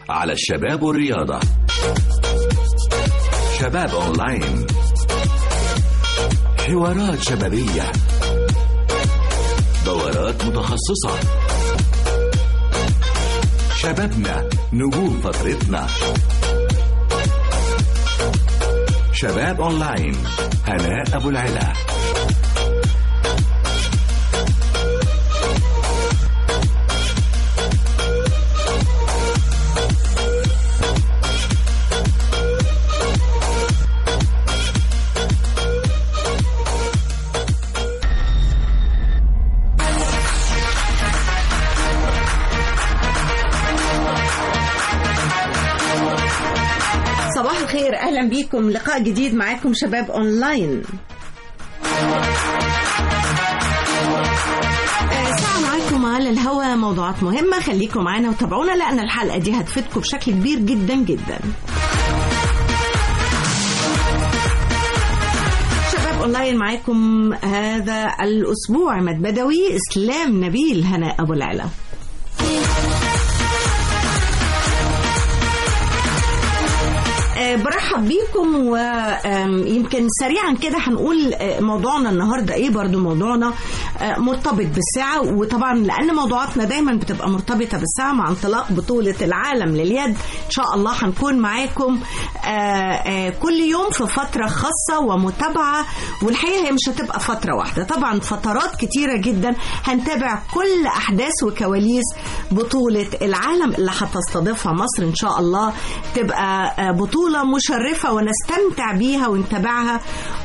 على الشباب والرياضة شباب أونلاين حوارات شبابية دورات متخصصة شبابنا نجوم فترتنا شباب أونلاين هناء أبو العلا صباح الخير اهلا بيكم لقاء جديد معاكم شباب اونلاين آه، ساعة معاكم على الهوا موضوعات مهمة خليكم معانا وتابعونا لأن الحلقة دي هتفيدكم بشكل كبير جدا جدا شباب اونلاين معاكم هذا الاسبوع عماد بدوي اسلام نبيل هناء ابو العلا آه، برحب بيكم ويمكن سريعا كده هنقول آه، موضوعنا النهارده ايه برضو موضوعنا آه، مرتبط بالساعة وطبعا لان موضوعاتنا دايما بتبقى مرتبطة بالساعة مع انطلاق بطولة العالم لليد ان شاء الله هنكون معاكم آه، آه، كل يوم في فترة خاصة ومتابعة والحقيقة هي مش هتبقى فترة واحدة طبعا فترات كتيرة جدا هنتابع كل احداث وكواليس بطولة العالم اللي هتستضيفها مصر ان شاء الله تبقى آه، بطولة مشرفة ونستمتع بيها ونتابعها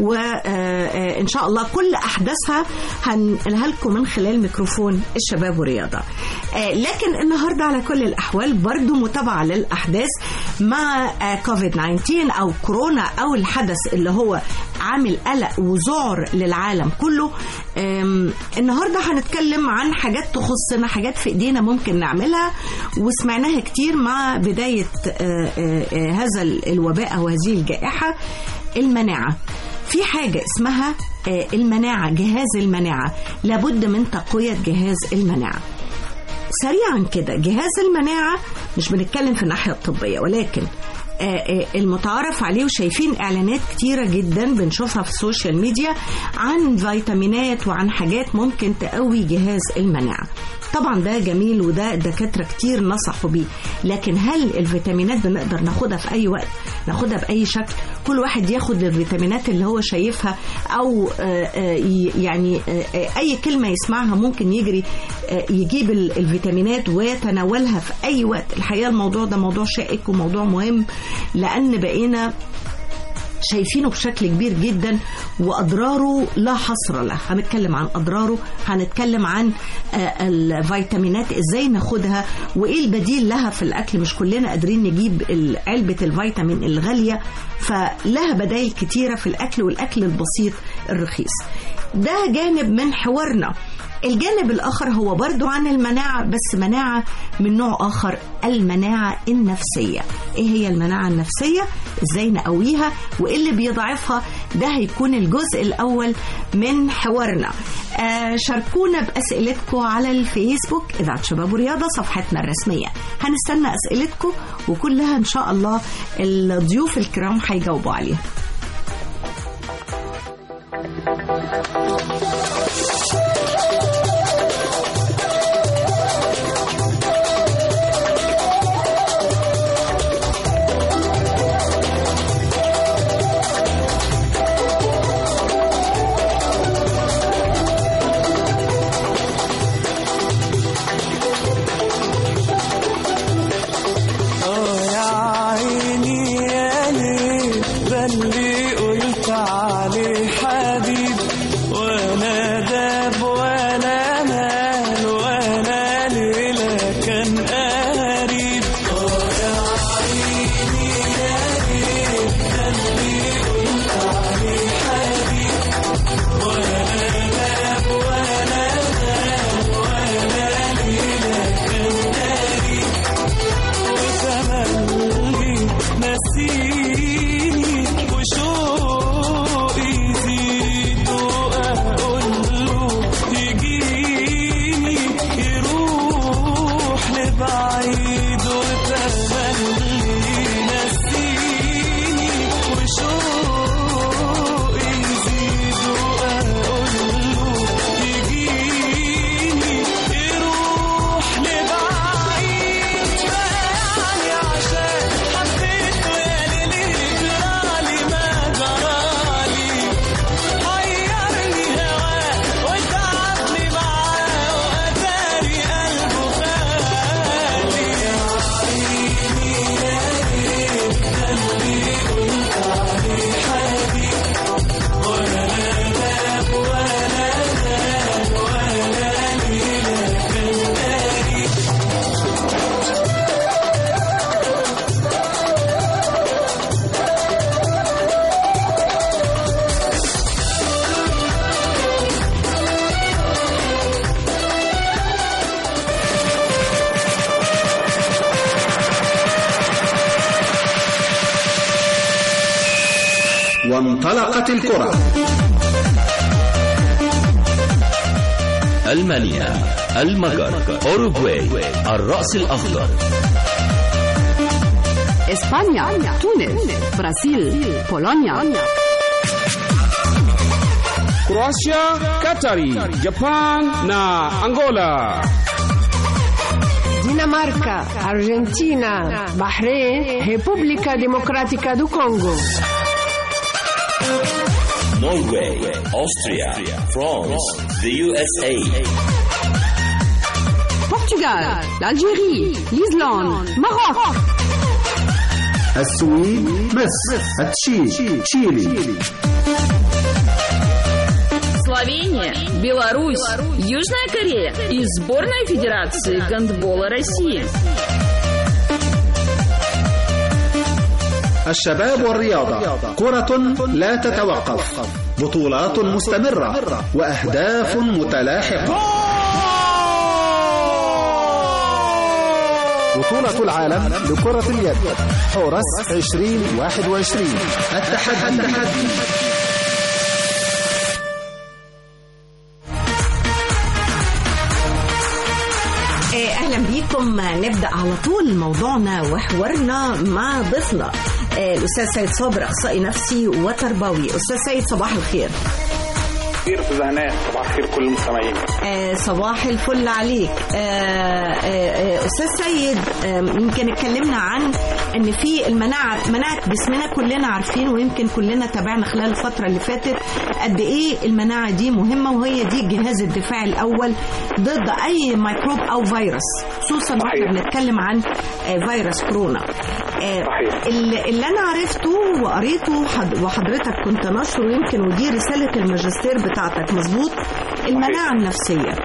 وإن شاء الله كل أحداثها هنقلها لكم من خلال ميكروفون الشباب والرياضة آه، لكن النهاردة على كل الأحوال برضو متابعة للأحداث مع آه، كوفيد 19 أو كورونا أو الحدث اللي هو عامل قلق وذعر للعالم كله آم، النهارده هنتكلم عن حاجات تخصنا حاجات في ايدينا ممكن نعملها وسمعناها كتير مع بدايه آه، آه، آه، هذا الوباء او هذه الجائحه المناعه في حاجه اسمها آه، المناعه جهاز المناعه لابد من تقويه جهاز المناعه سريعا كده جهاز المناعة مش بنتكلم في الناحية الطبية ولكن آه، آه، المتعارف عليه وشايفين اعلانات كتيره جدا بنشوفها في السوشيال ميديا عن فيتامينات وعن حاجات ممكن تقوي جهاز المناعه طبعا ده جميل وده الدكاتره كتير نصحوا بيه لكن هل الفيتامينات بنقدر ناخدها في اي وقت ناخدها باي شكل كل واحد ياخد الفيتامينات اللي هو شايفها او آه، آه، ي- يعني آه، آه، اي كلمه يسمعها ممكن يجري آه، يجيب ال- الفيتامينات ويتناولها في اي وقت الحقيقه الموضوع ده موضوع شائك وموضوع مهم لان بقينا شايفينه بشكل كبير جدا واضراره لا حصر له هنتكلم عن اضراره هنتكلم عن آه، الفيتامينات ازاي ناخدها وايه البديل لها في الاكل مش كلنا قادرين نجيب ال- علبه الفيتامين الغاليه فلها بدائل كتيره في الاكل والاكل البسيط الرخيص ده جانب من حوارنا الجانب الآخر هو برضو عن المناعة بس مناعة من نوع آخر المناعة النفسية إيه هي المناعة النفسية إزاي نقويها وإيه اللي بيضعفها ده هيكون الجزء الأول من حوارنا آه شاركونا بأسئلتكم على الفيسبوك إذاعة شباب ورياضة صفحتنا الرسمية هنستنى أسئلتكم وكلها إن شاء الله الضيوف الكرام هيجاوبوا عليها اه يا عيني يا ليل بلي وانطلقت الكرة ألمانيا المجر أوروغواي الرأس الأخضر إسبانيا تونس برازيل بولونيا Croatia, Katari, Japan na Angola. Dinamarca, Argentina, Bahrein, República Democrática do Congo. Norway, Austria, France, the USA. Portugal, l'Algérie, l'Islande, Maroc. السويد مصر التشيك تشيلي Словения, Беларусь, Южная Корея и сборная Федерации гандбола России. الشباب والرياضة كرة لا تتوقف بطولات مستمرة وأهداف متلاحقة بطولة العالم لكرة اليد حورس 2021 التحدي التحدي آه، اهلا بيكم نبدا على طول موضوعنا وحوارنا مع ضيفنا آه، الاستاذ سيد صابر اخصائي نفسي وتربوي استاذ سيد صباح الخير خير في زهناء صباح الخير كل المستمعين آه، صباح الفل عليك آه، آه، آه، استاذ سيد آه، يمكن اتكلمنا عن ان في المناعه مناعه جسمنا كلنا عارفين ويمكن كلنا تابعنا خلال الفتره اللي فاتت قد ايه المناعه دي مهمه وهي دي جهاز الدفاع الاول ضد اي ميكروب او فيروس خصوصا واحنا صحيح. بنتكلم عن آه، فيروس كورونا آه، صحيح. اللي اللي انا عرفته وقريته حد- وحضرتك كنت نشره يمكن ودي رساله الماجستير بتاعتك مظبوط المناعه النفسيه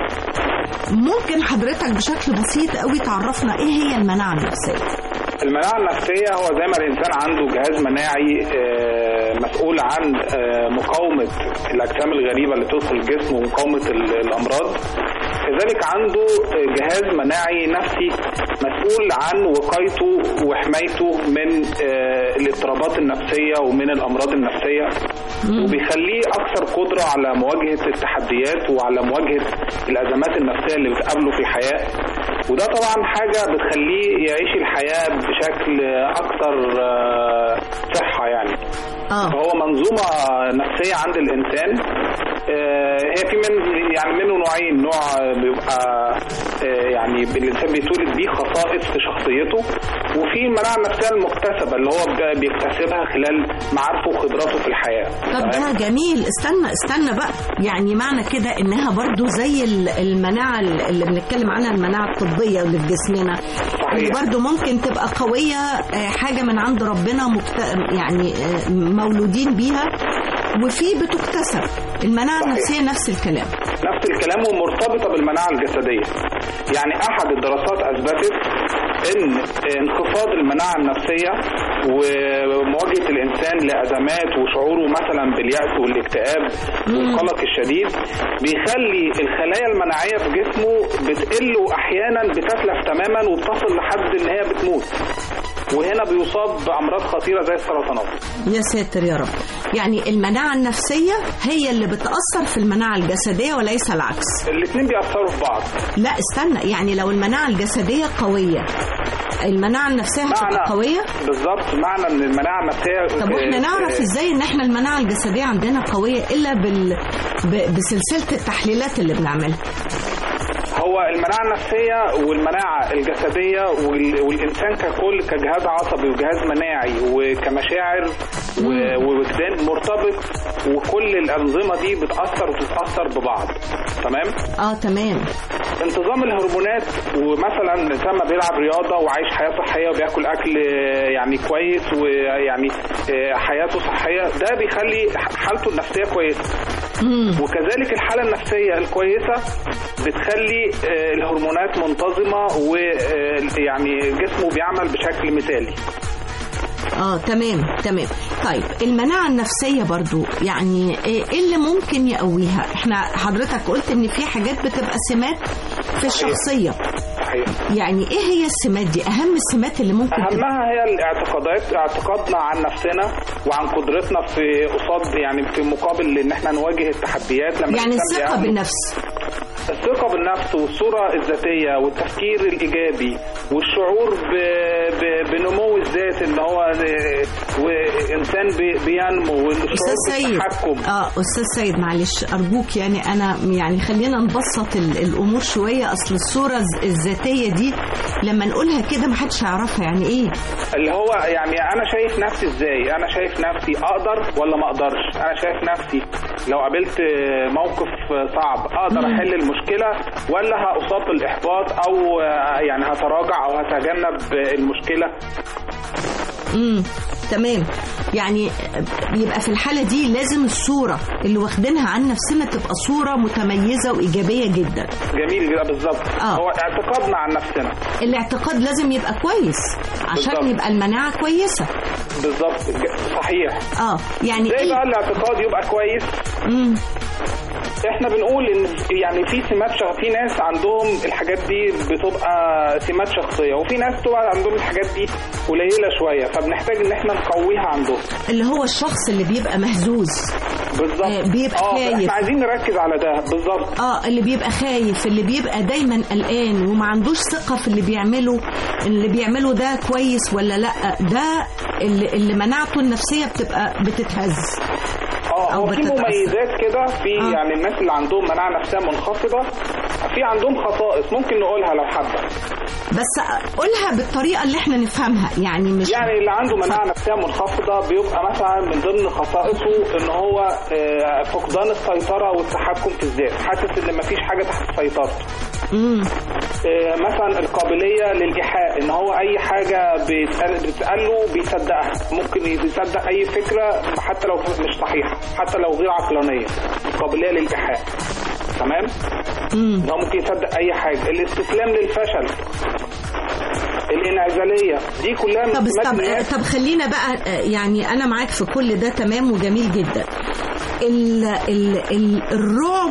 ممكن حضرتك بشكل بسيط قوي تعرفنا ايه هي المناعه النفسيه المناعة النفسية هو زي ما الإنسان عنده جهاز مناعي آه، مسؤول عن آه، مقاومة الأجسام الغريبة اللي تدخل الجسم ومقاومة ال- الأمراض كذلك عنده آه، جهاز مناعي نفسي مسؤول عن وقايته وحمايته من آه، الاضطرابات النفسية ومن الأمراض النفسية وبيخليه أكثر قدرة على مواجهة التحديات وعلى مواجهة الأزمات النفسية اللي بتقابله في الحياة وده طبعا حاجة بتخليه يعيش الحياة بشكل أكثر آه، صحة يعني اه فهو منظومة نفسية عند الإنسان آه، هي في من يعني منه نوعين نوع بيبقى آه، يعني الإنسان بيتولد بيه خصائص في شخصيته وفي المناعة النفسية المكتسبة اللي هو بي- بيكتسبها خلال معارفه وخبراته في الحياة طب تمام؟ ده جميل استنى استنى بقى يعني معنى كده انها برضو زي ال- المناعه اللي بنتكلم عنها المناعه الطبيه اللي في جسمنا اللي برضو ممكن تبقى قويه آه، حاجه من عند ربنا مكت... يعني آه، مولودين بيها وفي بتكتسب المناعه النفسيه نفس الكلام نفس الكلام ومرتبطة بالمناعة الجسدية يعني أحد الدراسات أثبتت أن انخفاض المناعة النفسية ومواجهة الإنسان لأزمات وشعوره مثلا باليأس والاكتئاب والقلق الشديد بيخلي الخلايا المناعية في جسمه بتقل وأحيانا بتتلف تماما وبتصل لحد إن هي بتموت وهنا بيصاب بأمراض خطيرة زي السرطانات يا ساتر يا رب يعني المناعه النفسيه هي اللي بتاثر في المناعه الجسديه وليس العكس الاثنين بيأثروا في بعض لا استنى يعني لو المناعة الجسدية قوية المناعة النفسية هتبقى معنى قوية بالظبط معنى ان المناعه النفسيه طب واحنا آه، نعرف آه، ازاي ان احنا المناعة الجسدية عندنا قوية الا بال... ب... بسلسلة التحليلات اللي بنعملها هو المناعه النفسيه والمناعه الجسديه وال- والانسان ككل كجهاز عصبي وجهاز مناعي وكمشاعر و- ووجدان مرتبط وكل الانظمه دي بتاثر وتتاثر ببعض تمام اه تمام انتظام الهرمونات ومثلا الانسان ما بيلعب رياضه وعايش حياه صحيه وبياكل اكل آه، يعني كويس ويعني آه، حياته صحيه ده بيخلي حالته النفسيه كويسه وكذلك الحاله النفسيه الكويسه بتخلي آه، الهرمونات منتظمه ويعني جسمه بيعمل بشكل مثالي اه تمام تمام طيب المناعة النفسية برضو يعني ايه إيه اللي ممكن يقويها احنا حضرتك قلت ان في حاجات بتبقى سمات في الشخصية صحيح يعني ايه هي السمات دي اهم السمات اللي ممكن تبقى اهمها هي الاعتقادات اعتقادنا عن نفسنا وعن قدرتنا في قصاد يعني في مقابل ان احنا نواجه التحديات لما يعني الإنسان الثقه بيعمل- بالنفس الثقة بالنفس والصورة الذاتية والتفكير الإيجابي والشعور ب... ب... بنمو الذات إن هو وإنسان بي... بينمو والشعور استاذ سيد بالتحكم اه استاذ سيد معلش ارجوك يعني انا يعني خلينا نبسط ال- الامور شويه اصل الصوره الز- الذاتيه دي لما نقولها كده ما حدش يعرفها يعني ايه اللي هو يعني أنا شايف نفسي إزاي أنا شايف نفسي أقدر ولا ما أقدرش أنا شايف نفسي لو قابلت موقف صعب أقدر أحل المشكلة ولا هأصاب بالإحباط أو يعني هتراجع أو هتجنب المشكلة امم تمام يعني يبقى في الحاله دي لازم الصوره اللي واخدينها عن نفسنا تبقى صوره متميزه وايجابيه جدا جميل كده بالظبط آه. هو اعتقادنا عن نفسنا الاعتقاد لازم يبقى كويس عشان بالظبط. يبقى المناعه كويسه بالظبط ج- صحيح اه يعني ازاي ايه بقى الاعتقاد يبقى كويس امم احنا بنقول ان يعني في سمات شخ... في ناس عندهم الحاجات دي بتبقى سمات شخصيه وفي ناس بتبقى عندهم الحاجات دي قليله شويه فبنحتاج ان احنا نقويها عندهم اللي هو الشخص اللي بيبقى مهزوز بالظبط آه، بيبقى اه خايف. احنا عايزين نركز على ده بالظبط اه اللي بيبقى خايف اللي بيبقى دايما قلقان وما عندوش ثقه في اللي بيعمله اللي بيعمله ده كويس ولا لا ده اللي, اللي مناعته النفسيه بتبقى بتتهز اه أو هو في بتتأثر. مميزات كده في آه. يعني الناس اللي عندهم مناعه نفسيه منخفضه في عندهم خصائص ممكن نقولها لو حابه بس قولها بالطريقه اللي احنا نفهمها يعني مش يعني اللي عنده مناعة نفسية منخفضة بيبقى مثلا من ضمن خصائصه ان هو آه، فقدان السيطرة والتحكم في الذات حاسس ان مفيش حاجة تحت سيطرته امم آه، مثلا القابلية للإيحاء ان هو اي حاجة بيتقال بتتقال له بيصدقها ممكن يصدق اي فكرة حتى لو مش صحيحة حتى لو غير عقلانية القابلية للإيحاء تمام امم ان هو ممكن يصدق اي حاجة الاستسلام للفشل الانعزالية دي كلها من طب سمات طب الناس. طب خلينا بقى آه، يعني انا معاك في كل ده تمام وجميل جدا ال ال ال الرعب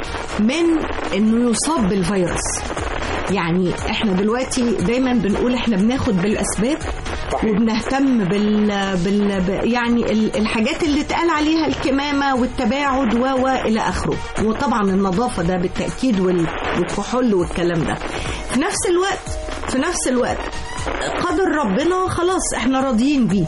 من انه يصاب بالفيروس يعني احنا دلوقتي دايما بنقول احنا بناخد بالاسباب صحيح. وبنهتم بال, بال ب- يعني ال- الحاجات اللي اتقال عليها الكمامه والتباعد و و الى اخره وطبعا النظافه ده بالتاكيد وال- والكحول والكلام ده في نفس الوقت في نفس الوقت قدر ربنا خلاص احنا راضيين بيه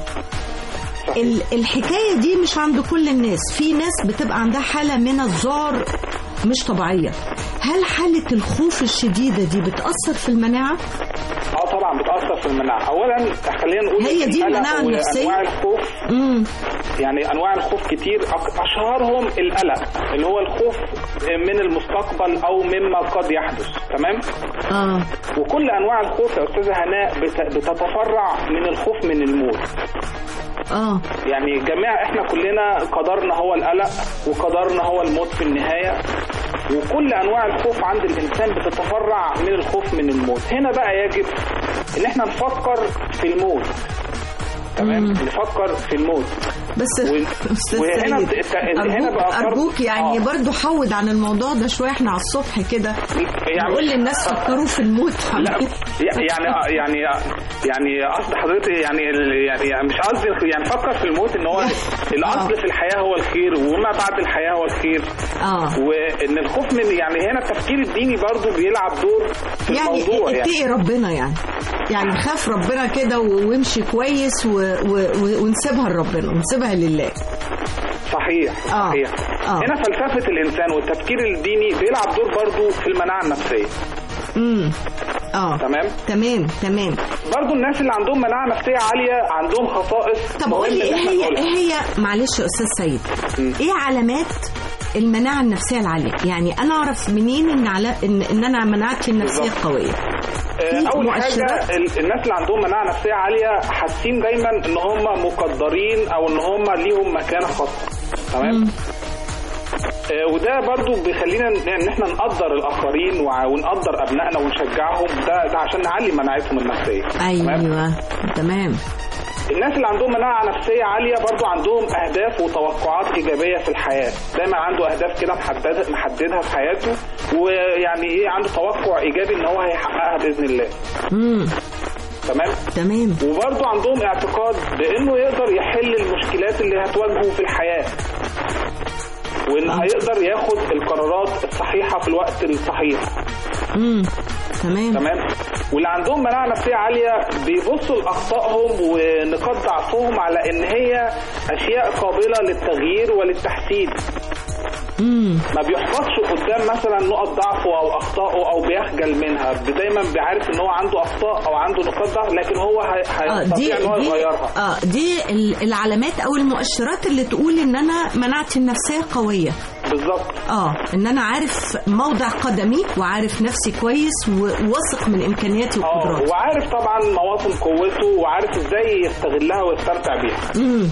ال- الحكايه دي مش عند كل الناس في ناس بتبقى عندها حاله من الذعر مش طبيعيه هل حاله الخوف الشديده دي بتاثر في المناعه اه طبعا بتاثر في المناعه اولا خلينا نقول هي إن دي القلق المناعة النفسية؟ وانواع الخوف امم يعني انواع الخوف كتير أك- اشهرهم القلق اللي هو الخوف من المستقبل او مما قد يحدث تمام اه وكل انواع الخوف يا استاذه هناء بت- بتتفرع من الخوف من الموت اه يعني جميع احنا كلنا قدرنا هو القلق وقدرنا هو الموت في النهايه وكل انواع الخوف عند الانسان بتتفرع من الخوف من الموت هنا بقى يجب ان احنا نفكر في الموت تمام نفكر في الموت بس و- استاذ وهنا سيد بت- هنا ارجوك بقى فرض- ارجوك يعني آه. برضو حود عن الموضوع ده شويه احنا على الصبح كده يعني- نقول للناس فكروا في الموت لا يعني يعني يعني قصد حضرتك يعني ال- يعني يعني مش قصدي يعني فكر في الموت ان هو الاصل في الحياه هو الخير وما بعد الحياه هو الخير اه وان الخوف من يعني هنا التفكير الديني برضو بيلعب دور في يعني الموضوع يعني اتقي ربنا يعني يعني خاف ربنا كده و- وامشي كويس و... و... و... ونسيبها لربنا ونسيبها لله صحيح آه. صحيح آه. هنا فلسفه الانسان والتفكير الديني بيلعب دور برضو في المناعه النفسيه امم اه تمام تمام تمام برضو الناس اللي عندهم مناعه نفسيه عاليه عندهم خصائص طب قول لي مهم ايه إن إحنا هي نقولها. ايه هي معلش يا استاذ سيد ايه علامات المناعه النفسيه العاليه يعني انا اعرف منين ان على ان, إن انا مناعتي النفسيه بالظبط. قويه آه، في اول مؤشرات؟ حاجه ال- الناس اللي عندهم مناعه نفسيه عاليه حاسين دايما ان هم مقدرين او ان هم ليهم مكانه خاصه تمام آه، وده برضو بيخلينا ان إن احنا نقدر الاخرين وع- ونقدر ابنائنا ونشجعهم ده, ده عشان نعلي مناعتهم النفسيه تمام؟ ايوه تمام الناس اللي عندهم مناعه نفسيه عاليه برضو عندهم اهداف وتوقعات ايجابيه في الحياه دايما عنده اهداف كده محدده محددها في حياته ويعني ايه عنده توقع ايجابي ان هو هيحققها باذن الله امم تمام تمام وبرضه عندهم اعتقاد بانه يقدر يحل المشكلات اللي هتواجهه في الحياه وان هيقدر ياخد القرارات الصحيحه في الوقت الصحيح امم تمام تمام واللي عندهم مناعه نفسيه عاليه بيبصوا لاخطائهم ونقاط ضعفهم على ان هي اشياء قابله للتغيير وللتحسين امم ما بيحفظش قدام مثلا نقط ضعفه او اخطائه او بيخجل منها دايما بيعرف ان هو عنده اخطاء او عنده نقاط ضعف لكن هو هي- اه دي هيستطيع ان هو دي يغيرها اه دي ال- العلامات او المؤشرات اللي تقول ان انا مناعتي النفسيه قويه بالظبط اه ان انا عارف موضع قدمي وعارف نفسي كويس وواثق من امكانياتي اه وقدراتي وعارف طبعا مواطن قوته وعارف ازاي يستغلها ويستمتع بيها امم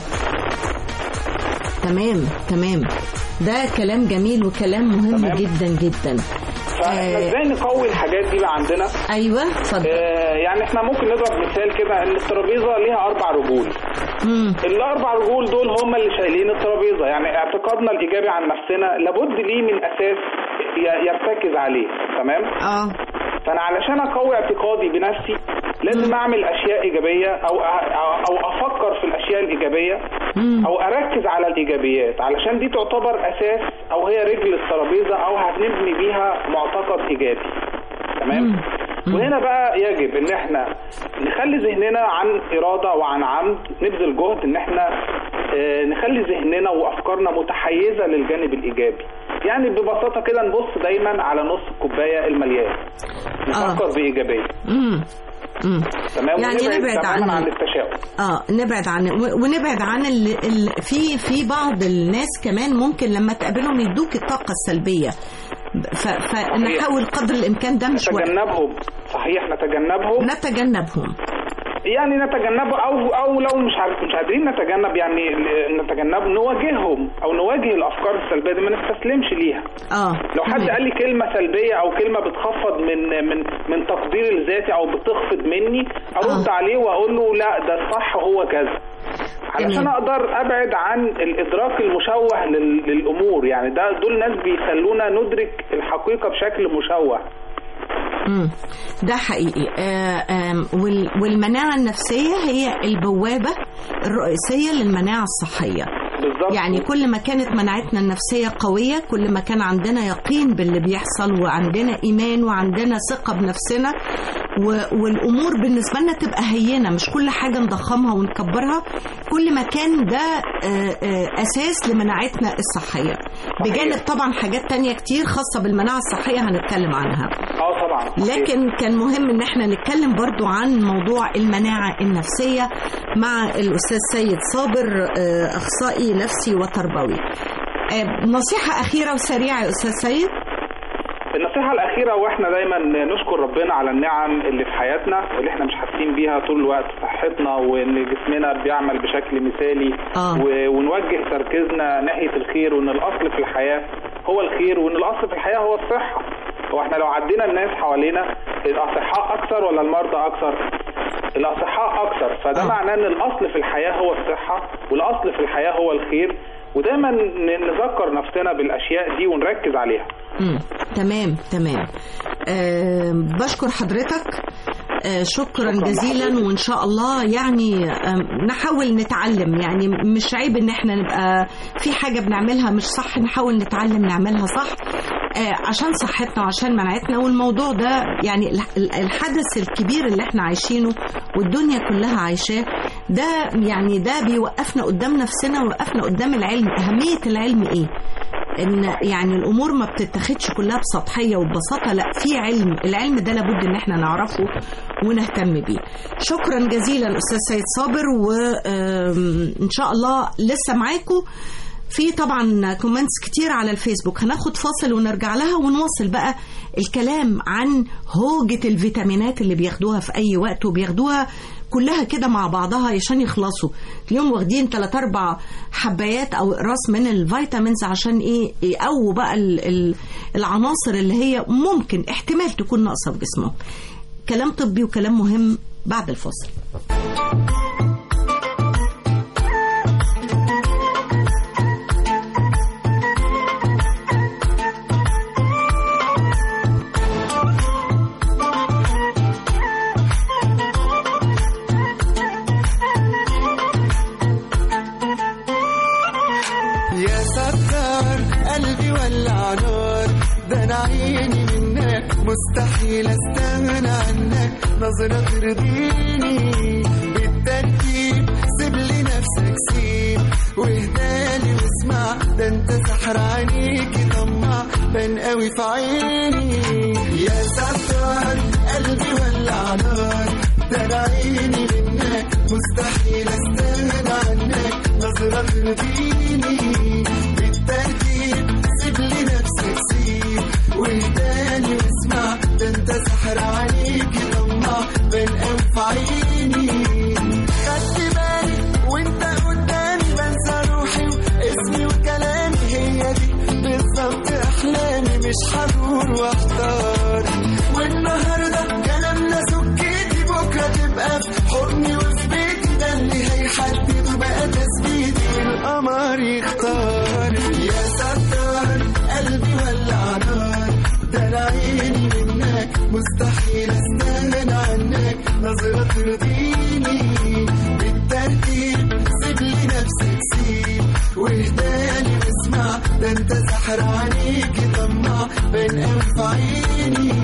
تمام تمام ده كلام جميل وكلام مهم تمام. جدا جدا فاحنا آه. ازاي نقوي الحاجات دي بقى عندنا ايوه اتفضل آه يعني احنا ممكن نضرب مثال كده ان الترابيزه ليها اربع رجول امم الاربع رجول دول هم اللي شايلين الترابيزه يعني اعتقادنا الايجابي عن نفسنا لابد ليه من اساس ي- يرتكز عليه تمام اه فانا علشان اقوي اعتقادي بنفسي لازم اعمل اشياء ايجابيه او أ- او افكر في الاشياء الايجابيه مم. او اركز على الايجابيات علشان دي تعتبر اساس او هي رجل الترابيزه او هنبني بيها معتقد ايجابي تمام مم. وهنا بقى يجب ان احنا نخلي ذهننا عن اراده وعن عمد نبذل جهد ان احنا آه، نخلي ذهننا وافكارنا متحيزه للجانب الايجابي يعني ببساطه كده نبص دايما على نص الكوبايه المليان نفكر بايجابيه امم امم تمام يعني ونبعد نبعد تماما عن عن ال- التشاؤم اه نبعد عن و- ونبعد عن ال... ال... في في بعض الناس كمان ممكن لما تقابلهم يدوك الطاقه السلبيه ف... فنحاول قدر الامكان ده مش وقت نتجنبهم صحيح نتجنبهم نتجنبهم يعني نتجنب او او لو مش عارف مش قادرين نتجنب يعني ل- نتجنب نواجههم او نواجه الافكار السلبيه دي ما نستسلمش ليها اه لو حد تمام. قال لي كلمه سلبيه او كلمه بتخفض من من من تقديري لذاتي او بتخفض مني ارد آه. عليه واقول له لا ده الصح هو كذا علشان تمام. اقدر ابعد عن الادراك المشوه لل- للامور يعني ده دول ناس بيخلونا ندرك الحقيقه بشكل مشوه مم. ده حقيقي آه آم، وال- والمناعة النفسية هي البوابة الرئيسية للمناعة الصحية بالظبط يعني كل ما كانت مناعتنا النفسية قوية كل ما كان عندنا يقين باللي بيحصل وعندنا إيمان وعندنا ثقة بنفسنا و- والأمور بالنسبة لنا تبقى هينة مش كل حاجة نضخمها ونكبرها كل ما كان ده آه، آه، أساس لمناعتنا الصحية بجانب طبعا حاجات تانية كتير خاصة بالمناعة الصحية هنتكلم عنها اه طبعا لكن كان مهم ان احنا نتكلم برضو عن موضوع المناعة النفسية مع الأستاذ سيد صابر آه، أخصائي نفسي وتربوي آه، نصيحة أخيرة وسريعة يا أستاذ سيد النصيحة الأخيرة وإحنا دايما نشكر ربنا على النعم اللي في حياتنا اللي إحنا مش حاسين بيها طول الوقت صحتنا وإن جسمنا بيعمل بشكل مثالي آه. و- ونوجه تركيزنا ناحية الخير وإن الأصل في الحياة هو الخير وإن الأصل في الحياة هو الصحة هو إحنا لو عدينا الناس حوالينا الأصحاء أكثر ولا المرضى أكثر؟ الأصحاء أكثر فده آه. معناه إن الأصل في الحياة هو الصحة والأصل في الحياة هو الخير ودايما ن- نذكر نفسنا بالأشياء دي ونركز عليها مم. تمام تمام أه بشكر حضرتك أه شكرا شكراً جزيلا لحضرتك. وان شاء الله يعني أم، نحاول نتعلم يعني مش عيب ان احنا نبقى في حاجه بنعملها مش صح نحاول نتعلم نعملها صح أه عشان صحتنا وعشان مناعتنا والموضوع ده يعني الح- الحدث الكبير اللي احنا عايشينه والدنيا كلها عايشاه ده يعني ده بيوقفنا قدام نفسنا ويوقفنا قدام العلم اهميه العلم ايه ان يعني الامور ما بتتاخدش كلها بسطحيه وببساطه لا في علم العلم ده لابد ان احنا نعرفه ونهتم بيه شكرا جزيلا استاذ سيد صابر وان شاء الله لسه معاكم في طبعا كومنتس كتير على الفيسبوك هناخد فاصل ونرجع لها ونواصل بقى الكلام عن هوجة الفيتامينات اللي بياخدوها في أي وقت وبياخدوها كلها كده مع بعضها عشان يخلصوا اليوم واخدين 3 4 حبايات او اقراص من الفيتامينز عشان ايه يقووا بقى ال- ال- العناصر اللي هي ممكن احتمال تكون ناقصه في جسمهم كلام طبي وكلام مهم بعد الفاصل مستحيل استغنى عنك نظرة ترضيني بالترتيب سيب لي نفسك سيب واهدالي واسمع ده انت سحر عينيكي طمع بان قوي في عيني يا ستار قلبي ولع نار ده انا عيني منك مستحيل استغنى عنك نظرة ترضيني بالترتيب سيب لي نفسك سيب واهداني واسمع ده انت سحر عليكي طمع بين انف عيني خدت بالي وانت قدامي بنسى روحي واسمي وكلامي هي دي بالظبط احلامي مش هدور واحتار والنهارده كلامنا سكتي بكره تبقى في حضني وفي بيتي ده اللي هيحدد بقى تثبيتي والقمر يختار يا ستار قلبي ولع نار ده انا عيني منك مستحيل استغنى عنك نظرة ترضيني بالترتيب سيب لي نفسك سيب واهداني واسمع ده انت سحر عليكي طمع بين انف عيني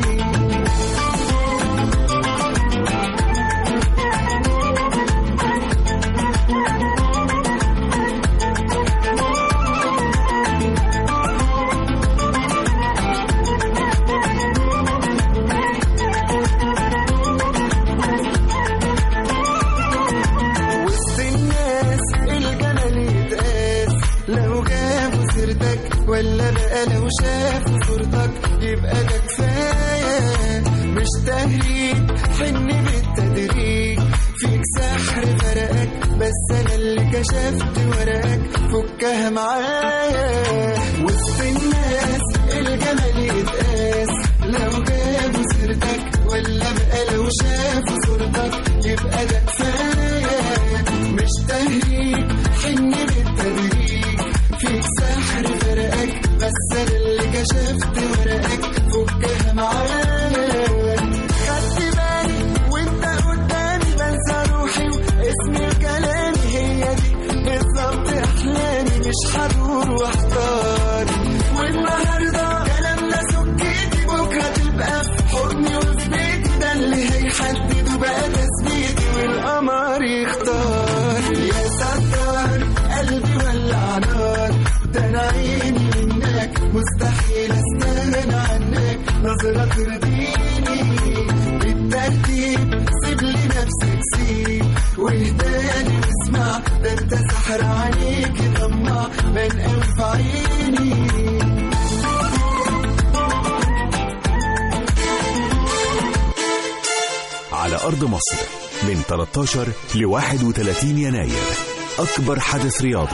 وسط الناس الجمال يتقاس لو جابوا سيرتك ولا بقى لو شافوا صورتك يبقى ده كفايه مش تهريج حن بالتدريج فيك سحر فرقك بس انا اللي كشفت ورقك فكها معايا وسط الناس الجمال يتقاس لو جابوا سيرتك ولا بقى لو شافوا صورتك يبقى ده كفايه مش تهريج حن بالتدريج فيك سحر فرقك بس انا اللي كشفت ورقك فكها معايا خدت بالي وانت قدامي بنسى روحي واسمي وكلامي هي دي بالظبط احلامي مش هدور واحتار والنهارده كلامنا سكتي بكره تبقى في حضني وفي بيتي ده اللي هيحدد بقى تثبيتي والقمر يختار يا ستار قلبي ولع نار ده انا عيني منك مستحيل استغنى عنك نظرة ترضيني بالترتيب سيب لي نفسك سيب واهداني واسمع ده انت سحر عليكي طمع من انف عيني على أرض مصر من 13 ل 31 يناير أكبر حدث رياضي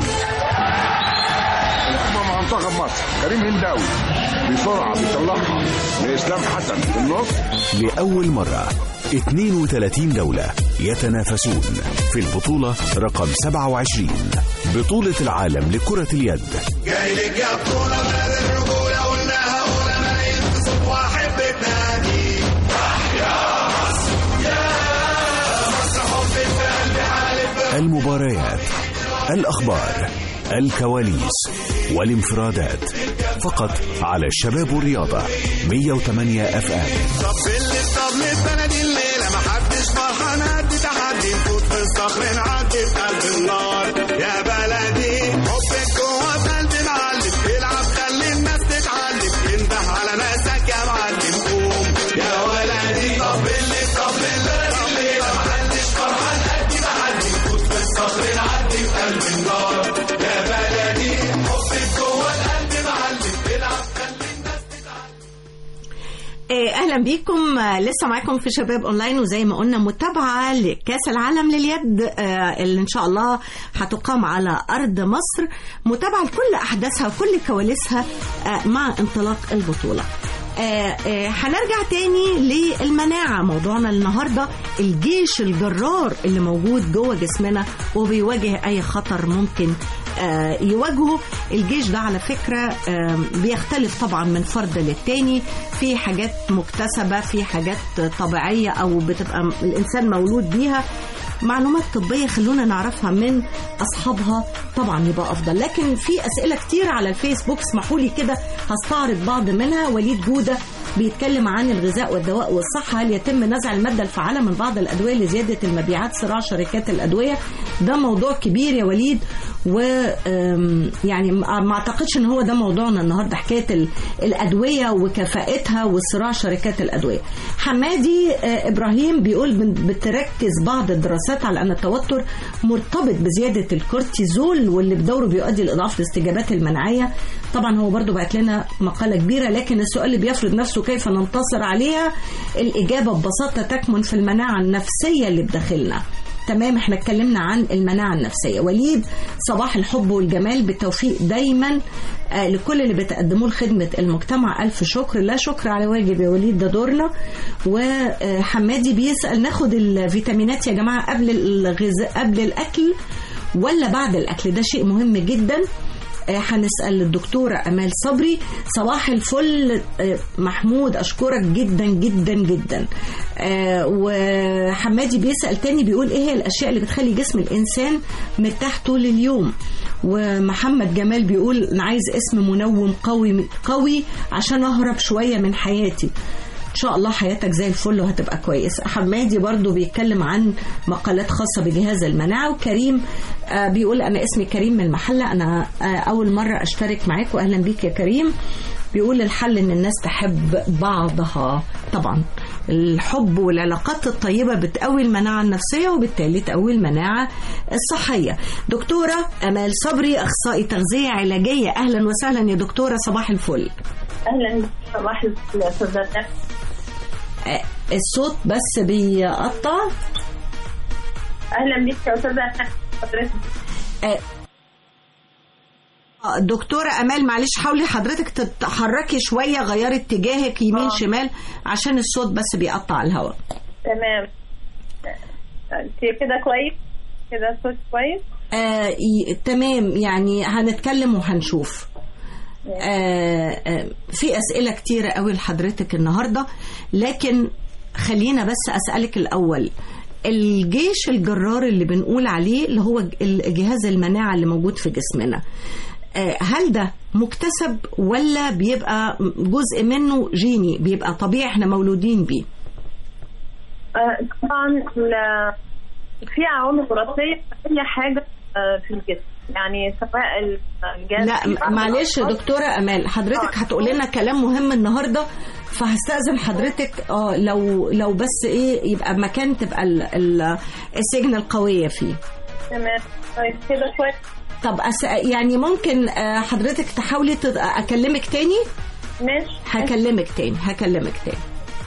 مع منتخب مصر كريم هنداوي بسرعه بيطلعها لاسلام حسن في النص لأول مرة 32 دولة يتنافسون في البطولة رقم 27 بطولة العالم لكرة اليد جاي لك يا بطولة بلد الرجولة قلناها أولى ملايين تصب واحد بتنادي يا مصر يا مصر حبك في قلبي حالف المباريات الأخبار الكواليس والانفرادات فقط على الشباب والرياضة 108 اف ام طب اللي الطبل بلدي الليلة محدش فرحان قد تحدي نفوت في الصخر نعدي في قلب النار يا بلدي حبك جوه في قلبي معلم العب خلي الناس تتعلم انده على ناسك يا معلم قوم يا ولدي طب اللي طب اللي الليلة محدش فرحان قد تحدي نفوت في الصخر نعدي في قلب النار يا بلدي حبك جوه القلب معلم العب خلي الناس آه، اهلا بيكم آه، لسه معاكم في شباب اونلاين وزي ما قلنا متابعه لكاس العالم لليد آه، اللي ان شاء الله هتقام على ارض مصر متابعه لكل احداثها وكل كواليسها آه، مع انطلاق البطوله آه، آه، هنرجع تاني للمناعة موضوعنا النهاردة الجيش الجرار اللي موجود جوه جسمنا وبيواجه أي خطر ممكن آه، يواجهه الجيش ده على فكرة آه، بيختلف طبعا من فرد للتاني في حاجات مكتسبة في حاجات طبيعية أو بتبقى الإنسان مولود بيها معلومات طبية خلونا نعرفها من أصحابها طبعا يبقى أفضل لكن في أسئلة كتير على الفيسبوك اسمحوا لي كده هستعرض بعض منها وليد جودة بيتكلم عن الغذاء والدواء والصحة هل يتم نزع المادة الفعالة من بعض الأدوية لزيادة المبيعات صراع شركات الأدوية ده موضوع كبير يا وليد و آم، يعني ما ما اعتقدش ان هو ده موضوعنا النهارده حكايه ال- الادويه وكفاءتها وصراع شركات الادويه. حمادي آه، ابراهيم بيقول بن- بتركز بعض الدراسات على ان التوتر مرتبط بزياده الكورتيزول واللي بدوره بيؤدي لاضعاف الاستجابات المناعيه. طبعا هو برضو بعت لنا مقاله كبيره لكن السؤال اللي بيفرض نفسه كيف ننتصر عليها الاجابه ببساطه تكمن في المناعه النفسيه اللي بداخلنا. تمام احنا اتكلمنا عن المناعة النفسية وليد صباح الحب والجمال بالتوفيق دايما آه لكل اللي بتقدموه لخدمة المجتمع ألف شكر لا شكر على واجب يا وليد ده دورنا وحمادي بيسأل ناخد الفيتامينات يا جماعة قبل الغذاء قبل الأكل ولا بعد الأكل ده شيء مهم جدا آه، هنسأل الدكتورة أمال صبري صباح الفل آه، محمود أشكرك جدا جدا جدا آه، وحمادي بيسأل تاني بيقول إيه هي الأشياء اللي بتخلي جسم الإنسان مرتاح طول اليوم ومحمد جمال بيقول أنا عايز اسم منوم قوي قوي عشان أهرب شوية من حياتي ان شاء الله حياتك زي الفل وهتبقى كويس حمادي برضو بيتكلم عن مقالات خاصة بجهاز المناعة وكريم آه، بيقول انا اسمي كريم من المحلة انا آه، اول مرة اشترك معاك واهلا بيك يا كريم بيقول الحل ان الناس تحب بعضها طبعا الحب والعلاقات الطيبة بتقوي المناعة النفسية وبالتالي تقوي المناعة الصحية دكتورة أمال صبري أخصائي تغذية علاجية أهلا وسهلا يا دكتورة صباح الفل اهلا صباح الخير يا استاذ نجاح. آه، الصوت بس بيقطع اهلا بيك يا استاذه حضرتك آه، آه، دكتورة أمال معلش حاولي حضرتك تتحركي شوية غيري اتجاهك يمين شمال عشان الصوت بس بيقطع الهواء تمام انت كده كويس كده الصوت كويس آه ي- تمام يعني هنتكلم وهنشوف آه آه في أسئلة كتيرة قوي لحضرتك النهاردة لكن خلينا بس أسألك الأول الجيش الجرار اللي بنقول عليه اللي هو ج- جهاز المناعة اللي موجود في جسمنا آه، هل ده مكتسب ولا بيبقى جزء منه جيني بيبقى طبيعي احنا مولودين بيه آه، طبعا ال- في عوامل وراثيه في اي حاجه آه، في الجسم يعني سواء ال- الجهاز لا م- معلش يا دكتورة أمال حضرتك هتقول لنا كلام مهم النهاردة فهستأذن حضرتك اه لو لو بس ايه يبقى مكان تبقى ال- ال- السجن قوية فيه تمام طيب كده كويس طب أس... يعني ممكن آه، حضرتك تحاولي تد... أكلمك تاني ماشي هكلمك تاني هكلمك تاني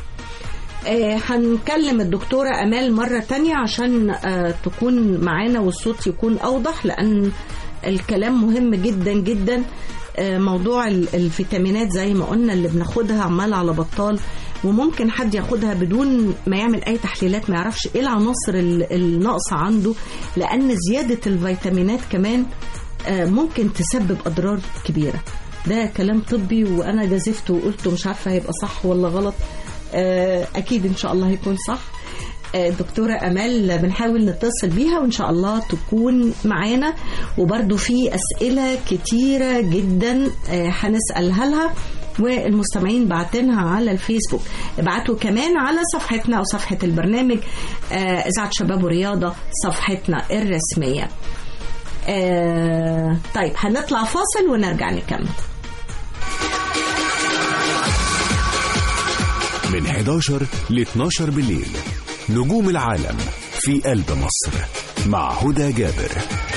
آه، هنكلم الدكتورة أمال مرة تانية عشان آه، تكون معانا والصوت يكون أوضح لأن الكلام مهم جدا جدا آه، موضوع ال- الفيتامينات زي ما قلنا اللي بناخدها عمال على بطال وممكن حد ياخدها بدون ما يعمل أي تحليلات ما يعرفش إيه العناصر ال- الناقصة عنده لأن زيادة الفيتامينات كمان آه، ممكن تسبب أضرار كبيرة ده كلام طبي وأنا جازفته وقلته مش عارفة هيبقى صح ولا غلط آه، أكيد إن شاء الله هيكون صح آه، دكتورة أمال بنحاول نتصل بيها وإن شاء الله تكون معانا وبرضو في أسئلة كتيرة جدا آه، هنسألها لها والمستمعين بعتنها على الفيسبوك ابعتوا كمان على صفحتنا أو صفحة البرنامج آه، إذاعة شباب ورياضة صفحتنا الرسمية آه، طيب هنطلع فاصل ونرجع نكمل من 11 ل 12 بالليل نجوم العالم في قلب مصر مع هدى جابر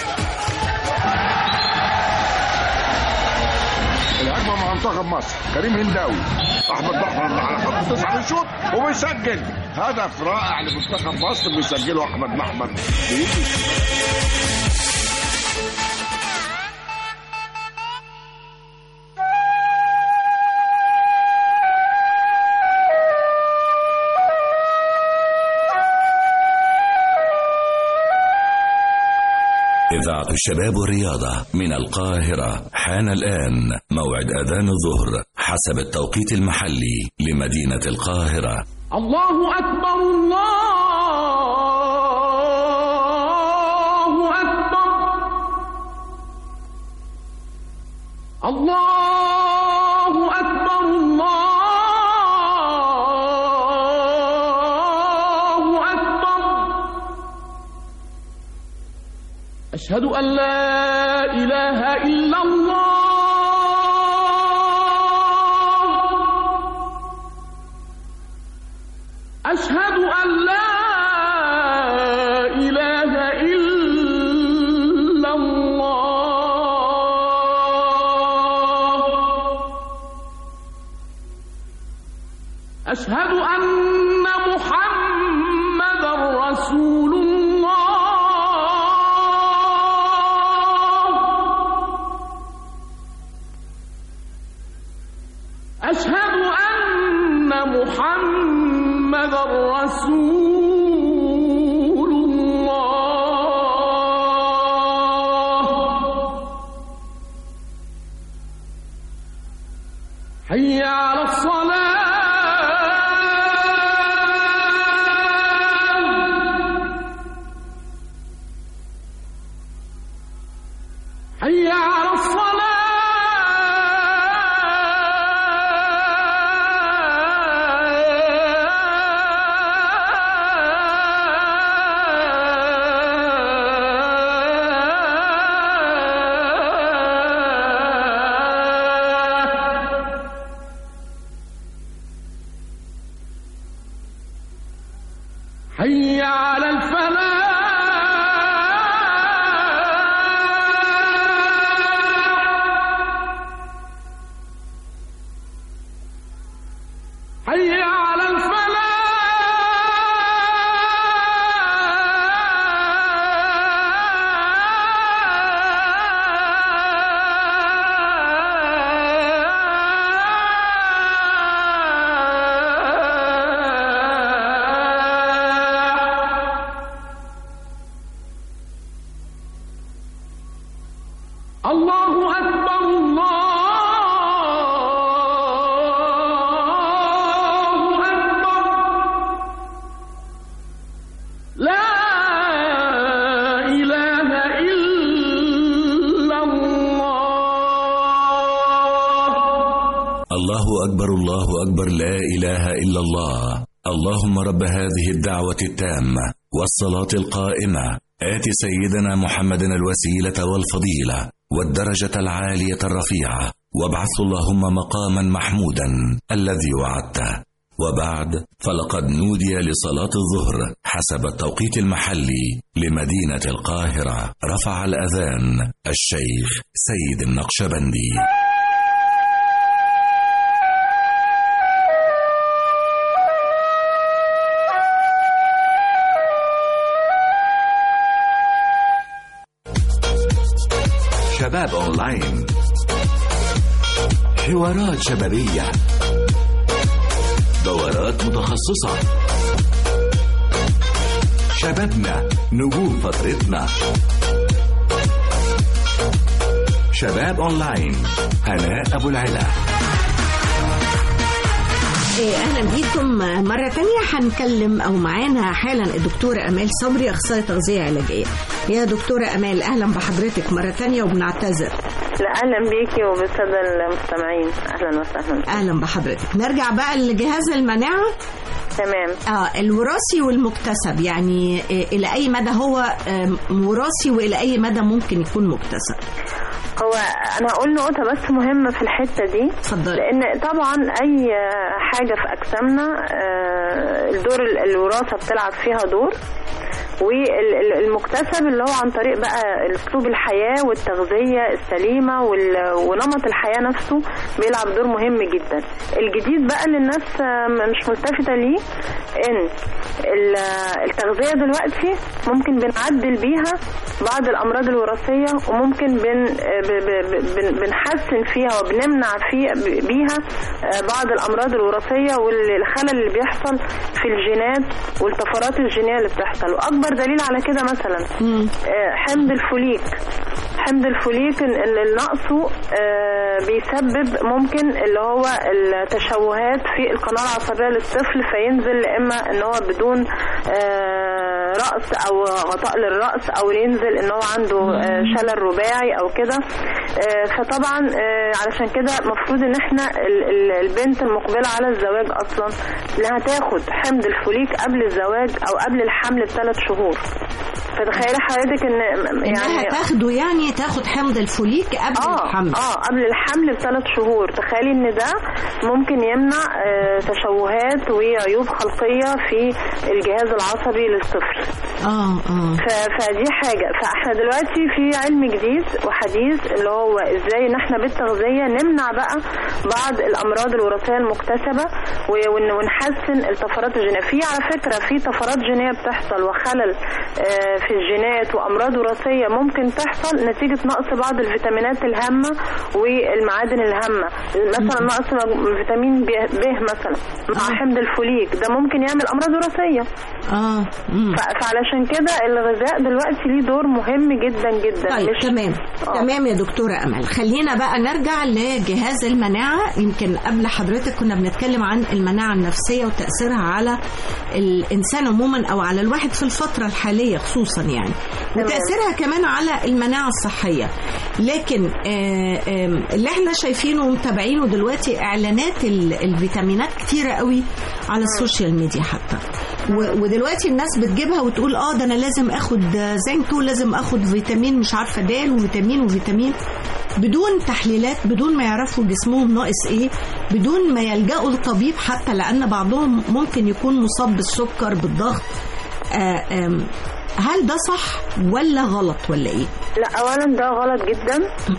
الهجمه مع منتخب مصر كريم هنداوي احمد محمد على خط تسعه بيشوط وبيسجل هدف رائع لمنتخب مصر بيسجله احمد محمد بيجي إذاعة الشباب والرياضة من القاهرة حان الآن موعد أذان الظهر حسب التوقيت المحلي لمدينة القاهرة الله أكبر الله أكبر الله أكبر الله أشهد أن لا إله إلا الله أشهد أن لا إله إلا الله أشهد أن محمدا رسول الله أشهد أن محمدا رسول الله حي على الصلاة حي على الصلاة حي على الفلاح حي على الفلاح الله أكبر الله أكبر لا إله إلا الله الله أكبر الله أكبر لا إله إلا الله اللهم رب هذه الدعوة التامة والصلاة القائمة آت سيدنا محمد الوسيلة والفضيلة والدرجة العالية الرفيعة وابعث اللهم مقاما محمودا الذي وعدته وبعد فلقد نودي لصلاة الظهر حسب التوقيت المحلي لمدينة القاهرة رفع الأذان الشيخ سيد النقشبندي شباب اونلاين حوارات شبابية دورات متخصصة شبابنا نجوم فترتنا شباب اونلاين هناء ابو العلا إيه، اهلا بيكم مره تانية هنكلم او معانا حالا الدكتوره امال صبري اخصائيه تغذيه علاجيه يا دكتوره امال اهلا بحضرتك مره تانية وبنعتذر لا اهلا بيكي وبالساده المستمعين اهلا وسهلا اهلا بحضرتك نرجع بقى لجهاز المناعه تمام اه الوراثي والمكتسب يعني إيه الى اي مدى هو آم، وراثي والى اي مدى ممكن يكون مكتسب هو انا هقول نقطه بس مهمه في الحته دي اتفضلي. لان طبعا اي حاجه في اجسامنا آه، الدور ال- الوراثه بتلعب فيها دور والمكتسب اللي هو عن طريق بقى اسلوب الحياه والتغذيه السليمه وال- ونمط الحياه نفسه بيلعب دور مهم جدا الجديد بقى اللي الناس آه، مش ملتفته ليه ان ال- التغذيه دلوقتي ممكن بنعدل بيها بعض الامراض الوراثيه وممكن بن ب- ب- ب- بن- بنحسن فيها وبنمنع فيها بيها آه، بعض الامراض الوراثيه والخلل اللي بيحصل في الجينات والطفرات الجينيه اللي بتحصل واكبر دليل على كده مثلا آه، حمض الفوليك حمض الفوليك ال- اللي نقصه آه، بيسبب ممكن اللي هو التشوهات في القناه العصبيه للطفل فينزل اما ان هو بدون آه، آه، رأس او غطاء للرأس او ينزل ان هو عنده آه، شلل رباعي او كده آه، فطبعا آه، علشان كده المفروض ان احنا ال- ال- البنت المقبلة على الزواج اصلا انها تاخد حمض الفوليك قبل الزواج او قبل الحمل بثلاث شهور فتخيلي حضرتك ان انها يعني تاخده يعني تاخد حمض الفوليك قبل اه الحمل اه قبل الحمل بثلاث شهور تخيلي ان ده ممكن يمنع آه تشوهات وعيوب خلقيه في الجهاز العصبي للطفل اه اه ف- فدي حاجه فاحنا دلوقتي في علم جديد وحديث اللي هو ازاي ان احنا بالتغذيه نمنع بقى بعض الامراض الوراثيه المكتسبه و- ون- ونحسن الطفرات الجينيه في على فكره في طفرات جينيه بتحصل وخلل آه، في الجينات وامراض وراثيه ممكن تحصل نتيجه نقص بعض الفيتامينات الهامه والمعادن الهامه مثلا نقص مج- فيتامين ب ب مثلا مع حمض الفوليك ده ممكن يعمل امراض وراثيه اه مم. ف- فعلشان كده الغذاء دلوقتي ليه دور مهم جدا جدا طيب مش تمام آه. تمام يا دكتورة أمل خلينا بقى نرجع لجهاز المناعة يمكن قبل حضرتك كنا بنتكلم عن المناعة النفسية وتأثيرها على الإنسان عموما أو على الواحد في الفترة الحالية خصوصا يعني وتأثيرها كمان على المناعة الصحية لكن آه، آم، اللي احنا شايفينه ومتابعينه دلوقتي إعلانات ال- الفيتامينات كتيرة قوي على السوشيال ميديا حتى و- ودلوقتي الناس بتجيبها وتقول اه ده انا لازم اخد زنك ولازم اخد فيتامين مش عارفه د وفيتامين وفيتامين بدون تحليلات بدون ما يعرفوا جسمهم ناقص ايه بدون ما يلجأوا لطبيب حتى لان بعضهم ممكن يكون مصاب بالسكر بالضغط آه، آم، هل ده صح ولا غلط ولا ايه؟ لا اولا ده غلط جدا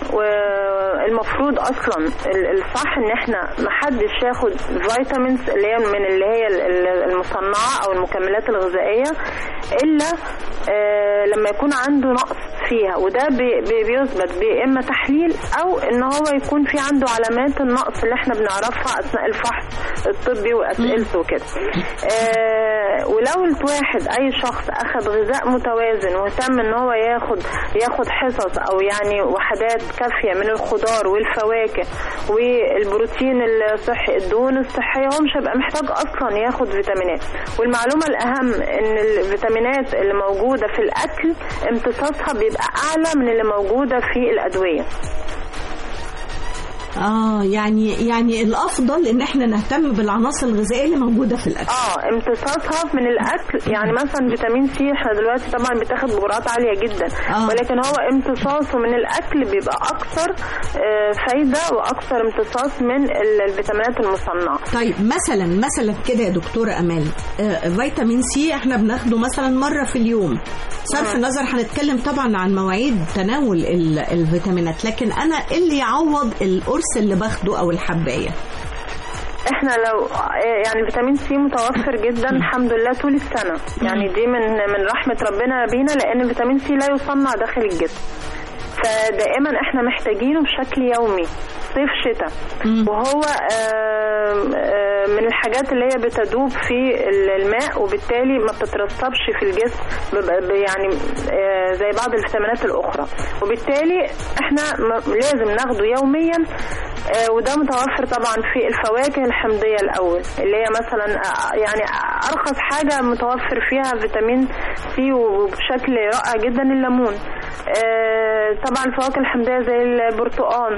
والمفروض اصلا ال- الصح ان احنا محدش ياخد فيتامينز اللي هي من اللي هي ال- ال- المصنعه او المكملات الغذائيه الا آه، لما يكون عنده نقص فيها وده بي- بي- بيثبت باما تحليل او ان هو يكون في عنده علامات النقص اللي احنا بنعرفها اثناء الفحص الطبي واسئلته وكده آه، ولو الواحد اي شخص اخذ غذاء متوازن واهتم ان هو ياخد ياخد حصص او يعني وحدات كافيه من الخضار والفواكه والبروتين الصحي الدهون الصحيه هو مش هيبقى محتاج اصلا ياخد فيتامينات والمعلومه الاهم ان الفيتامينات اللي موجوده في الاكل امتصاصها بيبقى اعلى من اللي موجوده في الادويه اه يعني يعني الافضل ان احنا نهتم بالعناصر الغذائيه اللي موجوده في الاكل اه امتصاصها من الاكل يعني مثلا فيتامين سي احنا دلوقتي طبعا بيتاخد بجرعات عاليه جدا آه. ولكن هو امتصاصه من الاكل بيبقى اكثر آه، فايده واكثر امتصاص من ال- الفيتامينات المصنعه طيب مثلا مثلا كده يا دكتوره امال آه، فيتامين سي احنا بناخده مثلا مره في اليوم صرف النظر هنتكلم طبعا عن مواعيد تناول ال- الفيتامينات لكن انا إيه اللي يعوض القرص اللي باخده او الحبايه احنا لو آه، يعني فيتامين سي متوفر جدا الحمد لله طول السنه يعني دي من من رحمه ربنا بينا لان فيتامين سي لا يصنع داخل الجسم فدائما احنا محتاجينه بشكل يومي صيف شتاء وهو آم، آم، من الحاجات اللي هي بتدوب في الماء وبالتالي ما بتترسبش في الجسم ب- ب- يعني آه، زي بعض الفيتامينات الاخرى وبالتالي احنا م- لازم ناخده يوميا آه، وده متوفر طبعا في الفواكه الحمضيه الاول اللي هي مثلا آه، يعني ارخص حاجه متوفر فيها فيتامين سي وبشكل رائع جدا الليمون آه، طبعا الفواكه الحمضيه زي البرتقال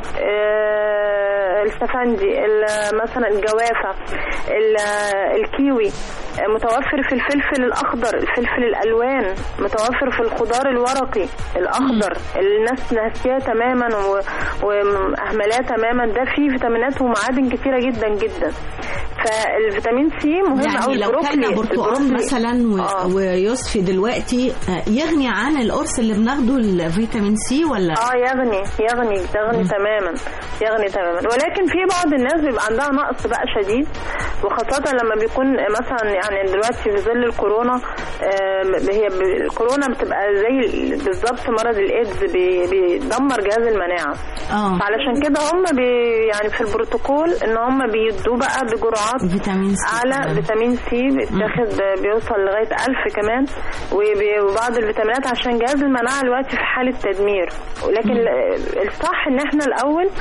آه، السفندي ال- مثلا الجوافه ال- الكيوي آه، متوفر في الفلفل الاخضر الفلفل الالوان متوفر في الخضار الورقي الاخضر الناس ناسياه تماما و- واهملاه تماما ده فيه فيتامينات ومعادن كتيره جدا جدا فالفيتامين سي مهم يعني قوي لو كلنا برتقال مثلا و... ويصفي دلوقتي آه، يغني عن القرص اللي بناخده الفيتامين سي ولا اه يغني يغني يغني تماما يغني تماما ولكن في بعض الناس بيبقى عندها نقص بقى شديد وخاصة لما بيكون مثلا يعني دلوقتي في ظل الكورونا آه، هي ب- الكورونا بتبقى زي بالظبط مرض الايدز بي- بيدمر جهاز المناعة اه علشان كده هم بي يعني في البروتوكول ان هم بيدوا بقى بجرعات فيتامين سي اعلى فيتامين سي بيتاخد بيوصل لغايه 1000 كمان وبي- وبعض الفيتامينات عشان جهاز المناعه دلوقتي في حاله تدمير ولكن ال- الصح ان احنا الاول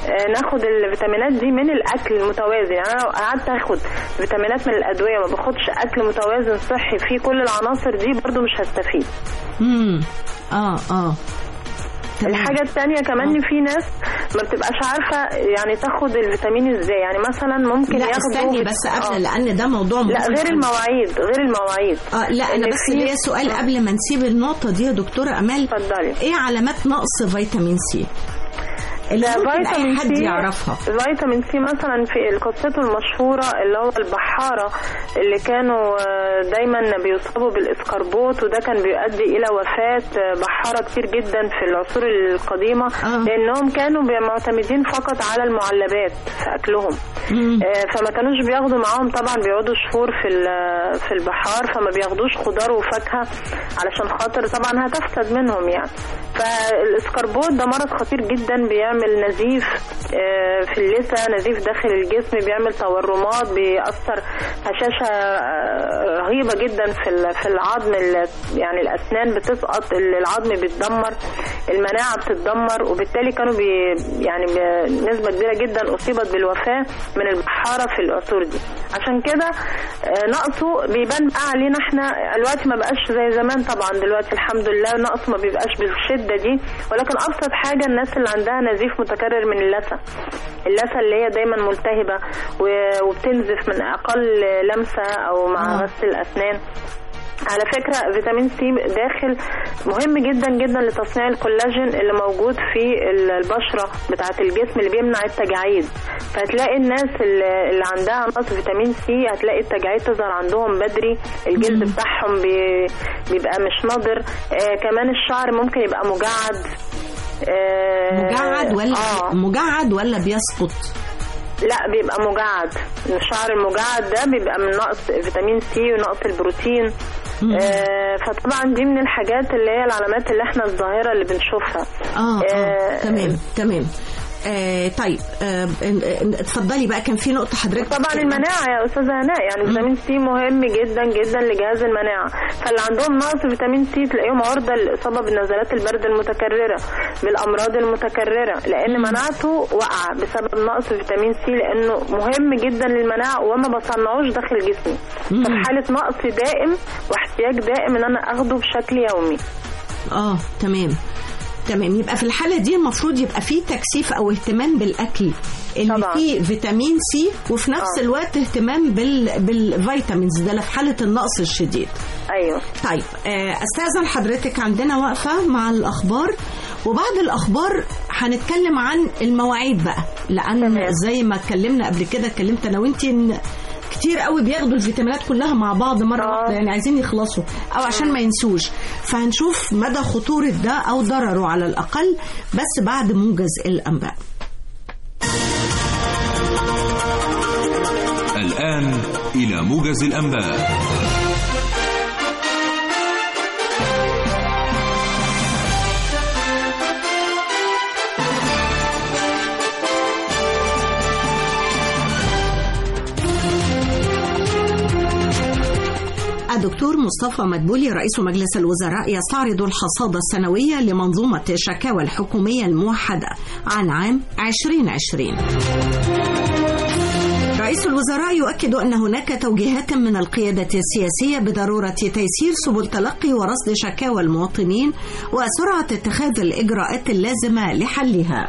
آه، ناخد الفيتامينات دي من الاكل المتوازن يعني انا لو قعدت اخد فيتامينات من الادويه ما باخدش اكل متوازن صحي فيه كل العناصر دي برضو مش هستفيد امم اه اه تمام. الحاجة التانية كمان ان في ناس ما بتبقاش عارفة يعني تاخد الفيتامين ازاي يعني مثلا ممكن لا ياخدوا استني بس قبل لان ده موضوع لا مهم. غير المواعيد غير المواعيد اه لا انا إن بس في- ليا سؤال قبل ما نسيب النقطه دي يا دكتوره امال اتفضلي ايه علامات نقص فيتامين سي اللي ده ممكن اي فيتامين حد سي يعرفها فيتامين سي مثلا في قصته المشهورة اللي هو البحارة اللي كانوا آه، دايما بيصابوا بالاسكربوت وده كان بيؤدي الى وفاة آه، بحارة كتير جدا في العصور القديمة لانهم كانوا بي- معتمدين فقط على المعلبات في اكلهم آه، فما كانوش بياخدوا معاهم طبعا بيقعدوا شهور في ال- في البحار فما بياخدوش خضار وفاكهة علشان خاطر طبعا هتفسد منهم يعني فالاسكربوت ده مرض خطير جدا بيعمل نزيف آه، في اللثة نزيف داخل الجسم بيعمل تورمات بيأثر هشاشة آه، رهيبة جدا في ال- في العظم ال- يعني الأسنان بتسقط ال- العظم بيتدمر المناعة بتتدمر وبالتالي كانوا بي يعني بنسبة كبيرة جدا أصيبت بالوفاة من البحارة في العصور دي عشان كده آه، نقصه بيبان بقى علينا احنا الوقت ما بقاش زي زمان طبعا دلوقتي الحمد لله نقصه ما بيبقاش بالشدة دي ولكن أبسط حاجة الناس اللي عندها نزيف متكرر من اللثة اللثة اللي هي دايما ملتهبة و- وبتنزف من أقل لمسة أو مع غسل الأسنان على فكرة فيتامين سي داخل مهم جدا جدا لتصنيع الكولاجين اللي موجود في ال- البشرة بتاعة الجسم اللي بيمنع التجاعيد فهتلاقي الناس اللي اللي عندها نقص فيتامين سي هتلاقي التجاعيد تظهر عندهم بدري الجلد بتاعهم بي- بيبقى مش نضر آه كمان الشعر ممكن يبقى مجعد آه مجعد ولا آه. مجعد ولا بيسقط لا بيبقى مجعد الشعر المجعد ده بيبقى من نقص فيتامين سي ونقص البروتين آه فطبعا دي من الحاجات اللي هي العلامات اللي احنا الظاهرة اللي بنشوفها اه, آه تمام تمام آه طيب آه آه، اتفضلي بقى كان في نقطه حضرتك طبعا المناعة يا أستاذة هناء يعني فيتامين سي مهم جدا جدا لجهاز المناعة فاللي عندهم نقص فيتامين سي تلاقيهم عرضة للإصابة بنزلات البرد المتكررة بالأمراض المتكررة لأن مناعته واقعة بسبب نقص فيتامين سي لأنه مهم جدا للمناعة وما بصنعوش داخل جسمي ففي حالة نقص دائم واحتياج دائم إن أنا أخده بشكل يومي اه تمام تمام يبقى في الحالة دي المفروض يبقى في تكثيف أو اهتمام بالأكل اللي طبعاً. فيه فيتامين سي وفي نفس آه. الوقت اهتمام بال... بالفيتامينز ده في حالة النقص الشديد أيوه طيب آه، استاذن حضرتك عندنا وقفه مع الاخبار وبعد الاخبار هنتكلم عن المواعيد بقى لان زي ما اتكلمنا قبل كده اتكلمت انا وانتي ان كتير قوي بياخدوا الفيتامينات كلها مع بعض مره واحده يعني عايزين يخلصوا او عشان ما ينسوش فهنشوف مدى خطوره ده او ضرره على الاقل بس بعد موجز الانباء الآن إلى موجز الأنباء الدكتور مصطفى مدبولي رئيس مجلس الوزراء يستعرض الحصاد السنوية لمنظومة الشكاوى الحكومية الموحدة عن عام 2020 رئيس الوزراء يؤكد أن هناك توجيهات من القيادة السياسية بضرورة تيسير سبل تلقي ورصد شكاوى المواطنين وسرعة اتخاذ الإجراءات اللازمة لحلها.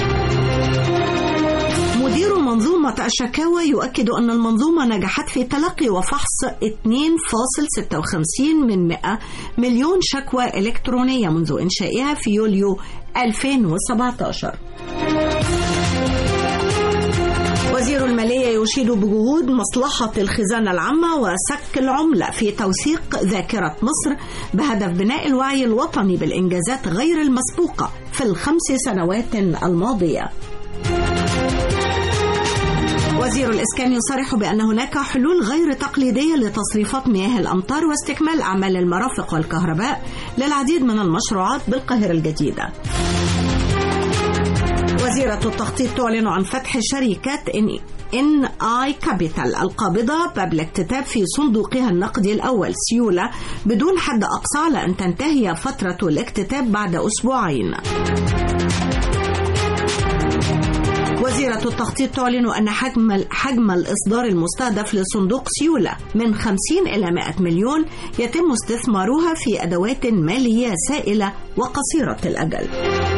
مدير منظومة الشكاوى يؤكد أن المنظومة نجحت في تلقي وفحص 2.56 من 100 مليون شكوى إلكترونية منذ إنشائها في يوليو 2017 وزير المالية يشيد بجهود مصلحة الخزانة العامة وسك العملة في توثيق ذاكرة مصر بهدف بناء الوعي الوطني بالإنجازات غير المسبوقة في الخمس سنوات الماضية وزير الإسكان يصرح بأن هناك حلول غير تقليدية لتصريفات مياه الأمطار واستكمال أعمال المرافق والكهرباء للعديد من المشروعات بالقاهرة الجديدة وزيرة التخطيط تعلن عن فتح شركة إن ان اي كابيتال القابضة باب الاكتتاب في صندوقها النقدي الأول سيولة بدون حد أقصى على أن تنتهي فترة الاكتتاب بعد أسبوعين وزيرة التخطيط تعلن أن حجم حجم الإصدار المستهدف لصندوق سيولة من 50 إلى 100 مليون يتم استثمارها في أدوات مالية سائلة وقصيرة الأجل.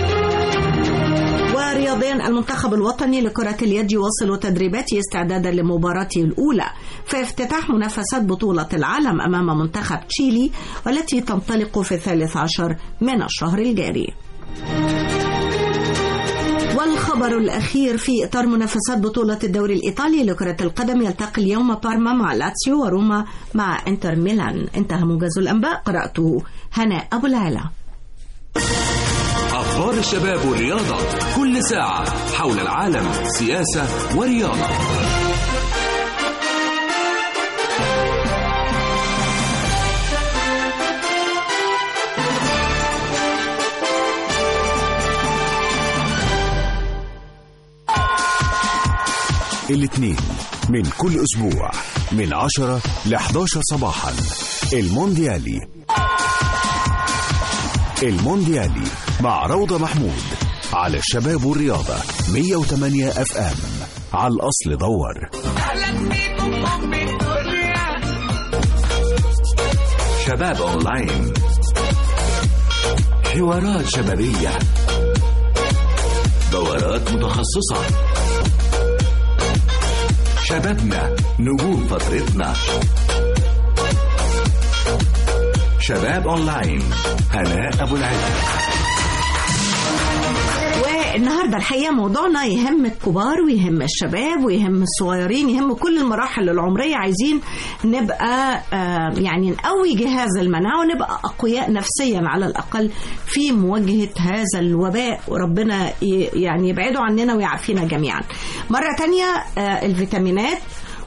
ورياضيا المنتخب الوطني لكرة اليد يواصل تدريباته استعدادا لمباراته الأولى في افتتاح منافسات بطولة العالم أمام منتخب تشيلي والتي تنطلق في الثالث عشر من الشهر الجاري. والخبر الأخير في إطار منافسات بطولة الدوري الإيطالي لكرة القدم يلتقي اليوم بارما مع لاتسيو وروما مع إنتر ميلان انتهى موجز الأنباء قرأته هناء أبو العلا أخبار الشباب والرياضة كل ساعة حول العالم سياسة ورياضة الاثنين من كل أسبوع من 10 ل 11 صباحا المونديالي المونديالي مع روضة محمود على الشباب والرياضة 108 اف ام على الأصل دور شباب أونلاين حوارات شبابية دورات متخصصة شبابنا نجوم فترتنا شباب أونلاين هناء أبو العز والنهارده الحقيقه موضوعنا يهم الكبار ويهم الشباب ويهم الصغيرين يهم كل المراحل العمريه عايزين نبقى آه يعني نقوي جهاز المناعه ونبقى اقوياء نفسيا على الاقل في مواجهه هذا الوباء وربنا ي- يعني يبعده عننا ويعافينا جميعا. مره تانية آه الفيتامينات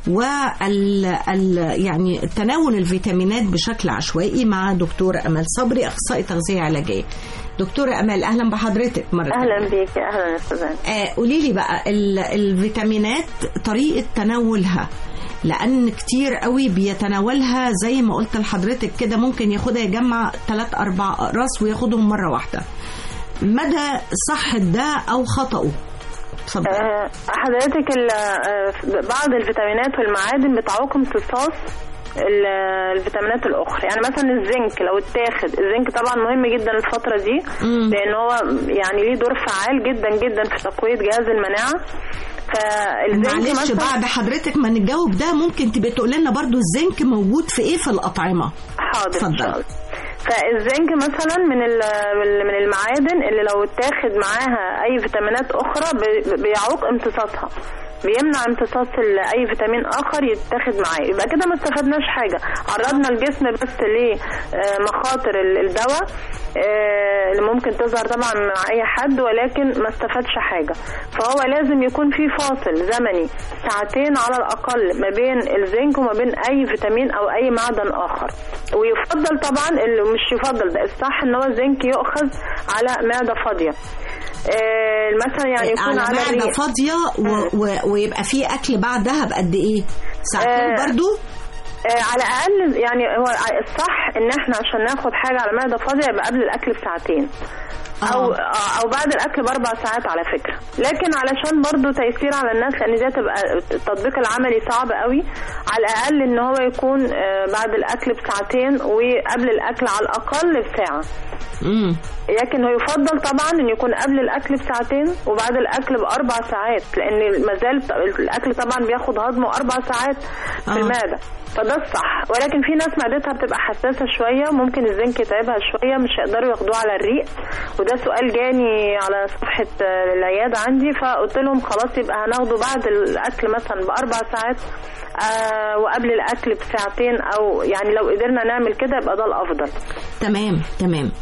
وال ال يعني تناول الفيتامينات بشكل عشوائي مع دكتور امل صبري اخصائي تغذيه علاجيه. دكتوره امل اهلا بحضرتك مره تانية. اهلا بيك اهلا يا استاذ آه قولي لي بقى ال- الفيتامينات طريقه تناولها لان كتير قوي بيتناولها زي ما قلت لحضرتك كده ممكن ياخدها يجمع ثلاث اربع اقراص وياخدهم مره واحده مدى صحة ده او خطأه اتفضل آه، حضرتك ال- آه، بعض الفيتامينات والمعادن بتعوق امتصاص ال- الفيتامينات الاخرى يعني مثلا الزنك لو اتاخد الزنك طبعا مهم جدا الفتره دي لان هو يعني ليه دور فعال جدا جدا في تقويه جهاز المناعه فالزنك معلش مثلا بعد حضرتك ما نجاوب ده ممكن تبقى تقول لنا برضو الزنك موجود في ايه في الأطعمة حاضر ان شاء اتفضل الله فالزنك مثلا من ال- من المعادن اللي لو اتاخد معاها اي فيتامينات اخرى بي- بيعوق امتصاصها بيمنع امتصاص ال- اي فيتامين اخر يتاخد معاه يبقى كده ما استفدناش حاجه عرضنا الجسم بس لمخاطر ال- الدواء آه، اللي ممكن تظهر طبعا مع اي حد ولكن ما استفادش حاجه فهو لازم يكون في فاصل زمني ساعتين على الاقل ما بين الزنك وما بين اي فيتامين او اي معدن اخر ويفضل طبعا اللي مش يفضل ده الصح ان هو الزنك يؤخذ على معده فاضيه آه، مثلا يعني يكون على على معدة الريق فاضية و... و... ويبقى في أكل بعدها بقد إيه؟ ساعتين آه، برضو؟ آه، على الاقل يعني هو الصح ان احنا عشان ناخد حاجه على معده فاضيه يبقى قبل الاكل بساعتين او او بعد الاكل باربع ساعات على فكره لكن علشان برضو تيسير على الناس لان دي هتبقى التطبيق العملي صعب قوي على الاقل ان هو يكون آه، بعد الاكل بساعتين وقبل الاكل على الاقل بساعه امم لكن هو يفضل طبعا ان يكون قبل الاكل بساعتين وبعد الاكل باربع ساعات لان ما زال الاكل طبعا بياخد هضمه اربع ساعات في آه. المعده فده الصح ولكن في ناس معدتها بتبقى حساسه شويه ممكن الزنك يتعبها شويه مش هيقدروا ياخدوه على الريق وده سؤال جاني على صفحه آه، العياده عندي فقلت لهم خلاص يبقى هناخده بعد الاكل مثلا باربع ساعات آه وقبل الاكل بساعتين او يعني لو قدرنا نعمل كده يبقى ده الافضل تمام تمام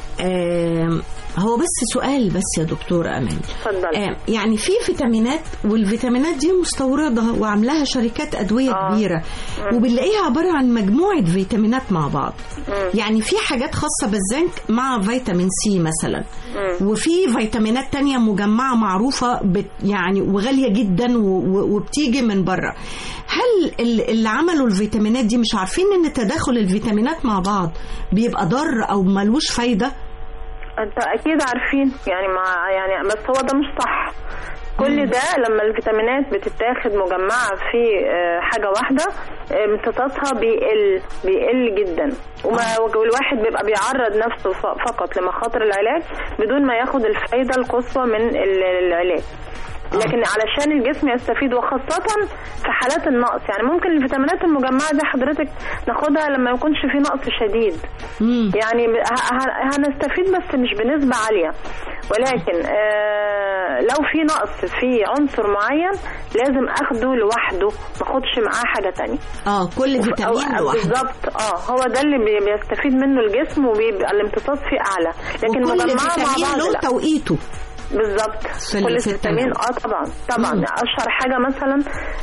آم، هو بس سؤال بس يا دكتور أمل اتفضل آم، يعني في فيتامينات والفيتامينات دي مستوردة وعاملاها شركات أدوية آه. كبيرة مم. وبنلاقيها عبارة عن مجموعة فيتامينات مع بعض مم. يعني في حاجات خاصة بالزنك مع فيتامين سي مثلا مم. وفي فيتامينات تانية مجمعة معروفة بت يعني وغالية جدا و- و- وبتيجي من بره هل ال- اللي عملوا الفيتامينات دي مش عارفين ان تداخل الفيتامينات مع بعض بيبقى ضر او ملوش فايدة انت اكيد عارفين يعني مع يعني بس هو ده مش صح كل ده لما الفيتامينات بتتاخد مجمعة في آه، حاجة واحدة آه، امتصاصها بيقل بيقل جدا وما والواحد بيبقى بيعرض نفسه ف- فقط لمخاطر العلاج بدون ما ياخد الفايدة القصوى من ال- العلاج لكن علشان الجسم يستفيد وخاصة في حالات النقص يعني ممكن الفيتامينات المجمعة دي حضرتك ناخدها لما يكونش في نقص شديد يعني ه- ه- هنستفيد بس مش بنسبة عالية ولكن آه لو في نقص في عنصر معين لازم اخده لوحده ما اخدش معاه حاجة تانية اه كل فيتامين أو- لوحده بالظبط اه هو ده اللي بي- بيستفيد منه الجسم وبيبقى الامتصاص فيه اعلى لكن وكل مجمعة مع فيتامين بعض له لا. توقيته بالظبط في كل ال- في فيتامين التناول. اه طبعا طبعا مم. اشهر حاجه مثلا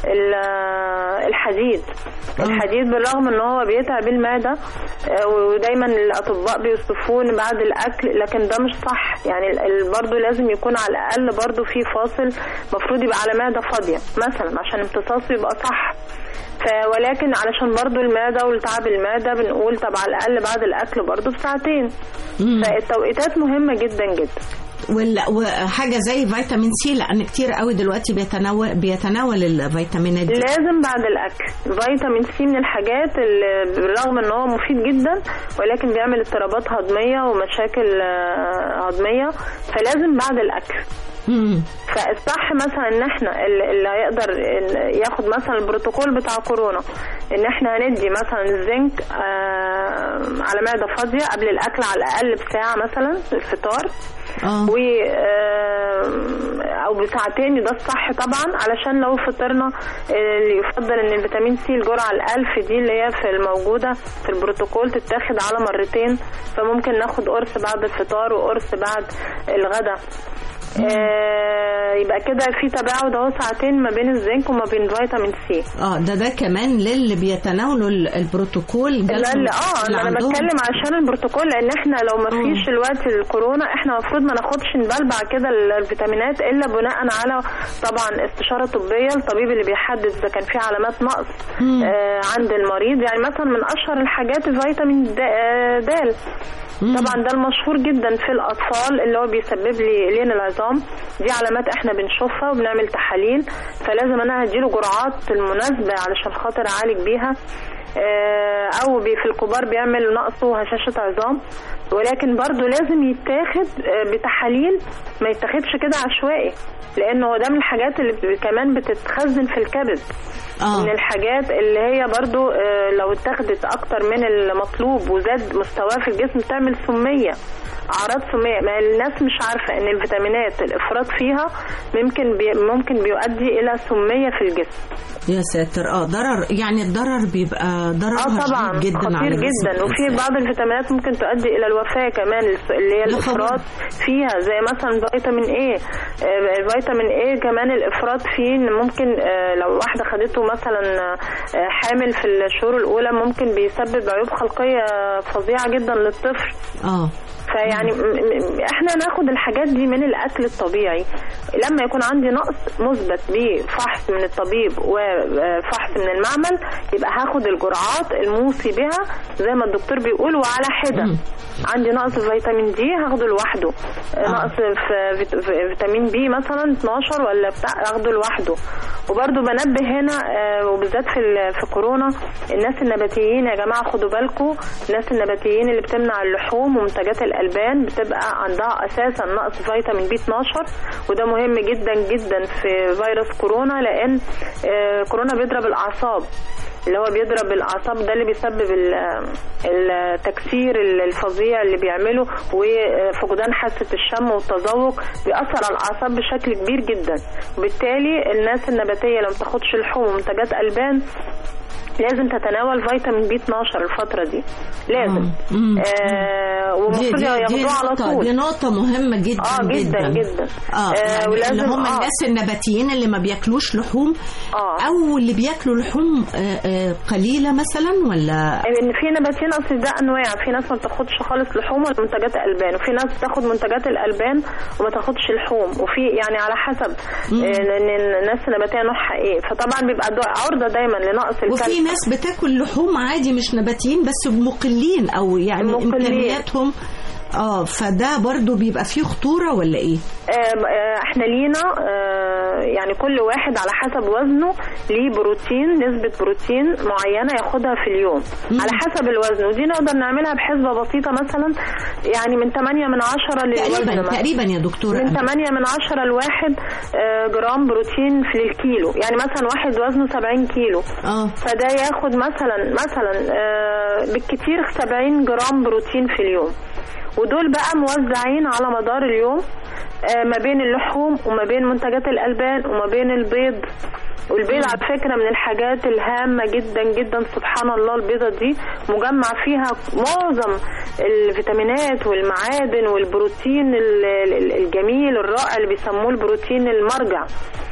ال- الحديد الحديد بالرغم ان هو بيتعب المعده آه، ودايما الاطباء بيوصفوه إن بعد الاكل لكن ده مش صح يعني ال- ال- برضه لازم يكون على الاقل برضه في فاصل المفروض يبقى على معده فاضيه مثلا عشان امتصاصه يبقى صح ف- ولكن علشان برضو المعدة والتعب المعدة بنقول طب على الأقل بعد الأكل برضو بساعتين فالتوقيتات مهمة جدا جدا ولا وحاجه زي فيتامين سي لان كتير قوي دلوقتي بيتناول بيتناول الفيتامينات دي لازم بعد الاكل فيتامين سي من الحاجات اللي بالرغم ان هو مفيد جدا ولكن بيعمل اضطرابات هضميه ومشاكل آه، هضميه فلازم بعد الاكل فالصح مثلا ان احنا ال- اللي هيقدر إن ياخد مثلا البروتوكول بتاع كورونا ان احنا هندي مثلا الزنك آه، على معده فاضيه قبل الاكل على الاقل بساعه مثلا الفطار و آه، او بساعتين ده الصح طبعا علشان لو فطرنا آه، اللي يفضل ان الفيتامين سي الجرعه الالف دي اللي هي في الموجوده في البروتوكول تتاخد على مرتين فممكن ناخد قرص بعد الفطار وقرص بعد الغداء آه يبقى كده في تباعد اهو ساعتين ما بين الزنك وما بين فيتامين سي اه ده ده كمان للي بيتناولوا ال- البروتوكول لا جالهم- لا اه اللي انا عندهم- بتكلم عشان البروتوكول لان احنا لو ما فيش الوقت الكورونا احنا المفروض ما ناخدش نبلبع كده ال- الفيتامينات الا بناء على طبعا استشاره طبيه الطبيب اللي بيحدد اذا كان في علامات نقص آه عند المريض يعني مثلا من اشهر الحاجات فيتامين د- آه، د طبعا ده المشهور جدا في الاطفال اللي هو بيسبب لي لين العظام دي علامات احنا بنشوفها وبنعمل تحاليل فلازم انا هديله جرعات المناسبه علشان خاطر اعالج بيها آه، او بي- في الكبار بيعمل نقص وهشاشه عظام ولكن برضو لازم يتاخد آه، بتحاليل ما يتاخدش كده عشوائي لانه هو ده من الحاجات اللي ب- كمان بتتخزن في الكبد آه. من الحاجات اللي هي برضو آه، لو اتاخدت اكتر من المطلوب وزاد مستواه في الجسم تعمل سميه اعراض سميه ما الناس مش عارفه ان الفيتامينات الافراط فيها ممكن بي ممكن بيؤدي الى سميه في الجسم يا ساتر اه ضرر يعني الضرر بيبقى ضرر اه طبعا جدا خطير على جسم جدا وفي الإنسان. بعض الفيتامينات ممكن تؤدي الى الوفاه كمان اللي هي لا خبر. الافراط فيها زي مثلا فيتامين ايه آه، فيتامين ايه كمان الافراط فيه إن ممكن آه، لو واحده خدته مثلا آه، حامل في الشهور الاولى ممكن بيسبب عيوب خلقيه فظيعه جدا للطفل اه فيعني م- م- احنا ناخد الحاجات دي من الاكل الطبيعي لما يكون عندي نقص مثبت بفحص من الطبيب وفحص من المعمل يبقى هاخد الجرعات الموصي بها زي ما الدكتور بيقول وعلى حده عندي نقص في فيتامين دي هاخده لوحده نقص في فيت- في فيتامين بي مثلا 12 ولا بتاع اخده لوحده وبرده بنبه هنا آه، وبالذات في ال- في كورونا الناس النباتيين يا جماعه خدوا بالكم الناس النباتيين اللي بتمنع اللحوم ومنتجات الالبان بتبقى عندها اساسا نقص فيتامين بي 12 وده مهم جدا جدا في فيروس كورونا لان آه، كورونا بيضرب الاعصاب اللي هو بيضرب الاعصاب ده اللي بيسبب ال- التكسير الفظيع اللي بيعمله وفقدان حاسه الشم والتذوق بيأثر على الاعصاب بشكل كبير جدا وبالتالي الناس النباتيه لو ما تاخدش لحوم ومنتجات البان لازم تتناول فيتامين بي 12 الفتره دي لازم آه دي, والمفروض دي, دي, ياخدوه على نقطة, طول دي نقطة مهمة جدا اه جدا جدا اه, آه يعني ولازم اللي هم آه. الناس النباتيين اللي ما بياكلوش لحوم آه. او اللي بياكلوا لحوم آه آه قليلة مثلا ولا ان في نباتيين اصل ده انواع في ناس ما بتاخدش خالص لحوم ولا منتجات البان وفي ناس بتاخد منتجات الالبان وما تاخدش لحوم وفي يعني على حسب آه، لان الناس النباتيه نوعها ايه فطبعا بيبقى دو- عرضه دايما لنقص وفي الكالسيوم ناس بتاكل لحوم عادي مش نباتيين بس مقلين او يعني مقلين. امكانياتهم اه فده برضو بيبقى فيه خطورة ولا ايه آه، آه، احنا لينا آه، يعني كل واحد على حسب وزنه ليه بروتين نسبة بروتين معينة ياخدها في اليوم على حسب الوزن ودي نقدر نعملها بحسبة بسيطة مثلا يعني من 8 من 10 للوزن تقريبا مثلا. تقريبا يا دكتورة من أمل. 8 من 10 لواحد آه، جرام بروتين في الكيلو يعني مثلا واحد وزنه 70 كيلو اه فده ياخد مثلا مثلا آه، بالكتير 70 جرام بروتين في اليوم ودول بقى موزعين على مدار اليوم آه، ما بين اللحوم وما بين منتجات الألبان وما بين البيض والبيض على فكرة من الحاجات الهامة جدا جدا سبحان الله البيضة دي مجمع فيها معظم الفيتامينات والمعادن والبروتين ال- ال- الجميل الرائع اللي بيسموه البروتين المرجع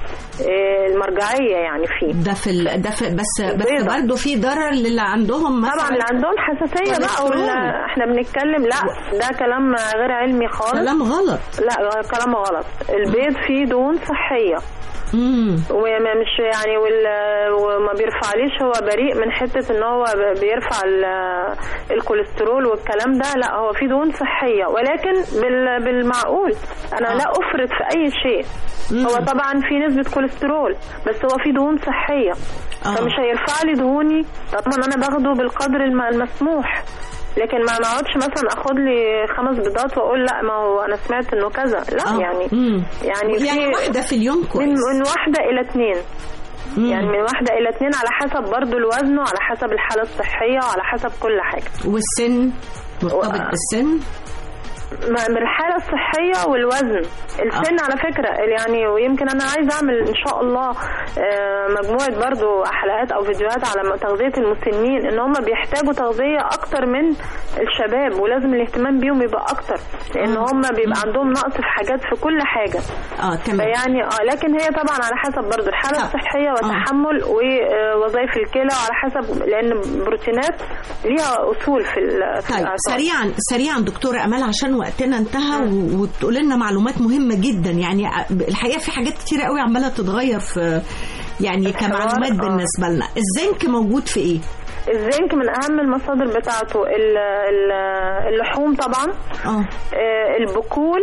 آه، المرجعية يعني فيه ده في ال... ده في بس بس البيضة. برضه في ضرر للي عندهم مثلا طبعا اللي عندهم حساسيه بقى كوليسترول. ولا احنا بنتكلم لا ده كلام غير علمي خالص كلام غلط لا كلام غلط البيض فيه دهون صحيه امم وما مش يعني وال- وما بيرفعليش هو بريء من حته ان هو ب- بيرفع ال- الكوليسترول والكلام ده لا هو فيه دهون صحيه ولكن بال- بالمعقول انا لا افرط في اي شيء هو طبعا في نسبه كوليسترول بس هو فيه دهون صحيه آه. فمش هيرفع لي دهوني طبعا انا باخده بالقدر الم- المسموح لكن ما ما اقعدش مثلا اخد لي خمس بيضات واقول لا ما هو انا سمعت انه كذا لا آه. يعني مم. يعني يعني في- واحدة في اليوم من, كويس من واحدة إلى اتنين مم. يعني من واحدة إلى اتنين على حسب برضو الوزن وعلى حسب الحالة الصحية وعلى حسب كل حاجة والسن مرتبط و- بالسن ما- من الحالة الصحية والوزن السن على فكرة يعني ويمكن أنا عايزة أعمل إن شاء الله آه، مجموعة برضو حلقات أو فيديوهات على م- تغذية المسنين إن هم بيحتاجوا تغذية أكتر من الشباب ولازم الاهتمام بيهم يبقى أكتر لأن هم بيبقى عندهم نقص في حاجات في كل حاجة اه تمام فيعني اه لكن هي طبعا على حسب برضو الحالة الصحية وتحمل ووظائف الكلى وعلى حسب لأن البروتينات ليها أصول في ال- في طيب الأعصاب. سريعا سريعا دكتورة أمال عشان وقتنا انتهى و- وتقول لنا معلومات مهمة جدا يعني ع- الحقيقة في حاجات كتيرة قوي عمالة تتغير في يعني كمعلومات آه. بالنسبة لنا الزنك موجود في ايه؟ الزنك من أهم المصادر بتاعته ال- ال- اللحوم طبعا اه آه، البقول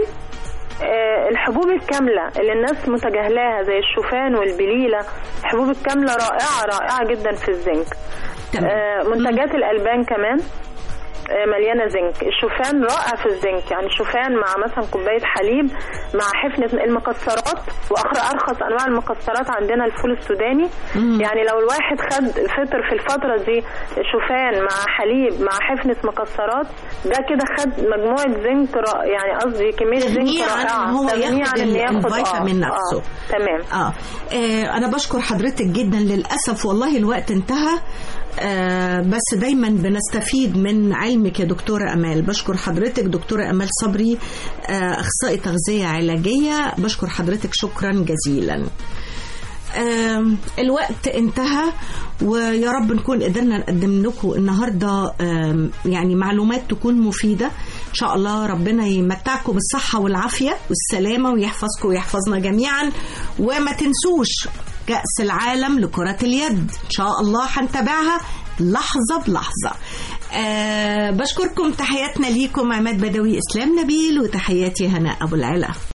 آه، الحبوب الكاملة اللي الناس متجاهلاها زي الشوفان والبليلة الحبوب الكاملة رائعة رائعة جدا في الزنك آه، منتجات الألبان كمان آه، مليانة زنك الشوفان رائع في الزنك يعني الشوفان مع مثلا كوباية حليب مع حفنة المكسرات وأرخص أنواع المكسرات عندنا الفول السوداني يعني لو الواحد خد فطر في الفترة دي شوفان مع حليب مع حفنة مكسرات ده كده خد مجموعة زنك رائع يعني قصدي كمية زنك تغنيه عن رائعة إن هو تغنيه ياخد عن إن ال- ياخد الفيتامين آه، نفسه. آه تمام آه. اه انا بشكر حضرتك جدا للاسف والله الوقت انتهى آه بس دايما بنستفيد من علمك يا دكتوره امال بشكر حضرتك دكتوره امال صبري آه اخصائي تغذيه علاجيه بشكر حضرتك شكرا جزيلا آم، الوقت انتهى ويا رب نكون قدرنا نقدم لكم النهارده آم، يعني معلومات تكون مفيده ان شاء الله ربنا يمتعكم بالصحه والعافيه والسلامه ويحفظكم ويحفظنا جميعا وما تنسوش كأس العالم لكرة اليد إن شاء الله هنتابعها لحظة بلحظة أه بشكركم تحياتنا ليكم عماد بدوي إسلام نبيل وتحياتي هناء أبو العلا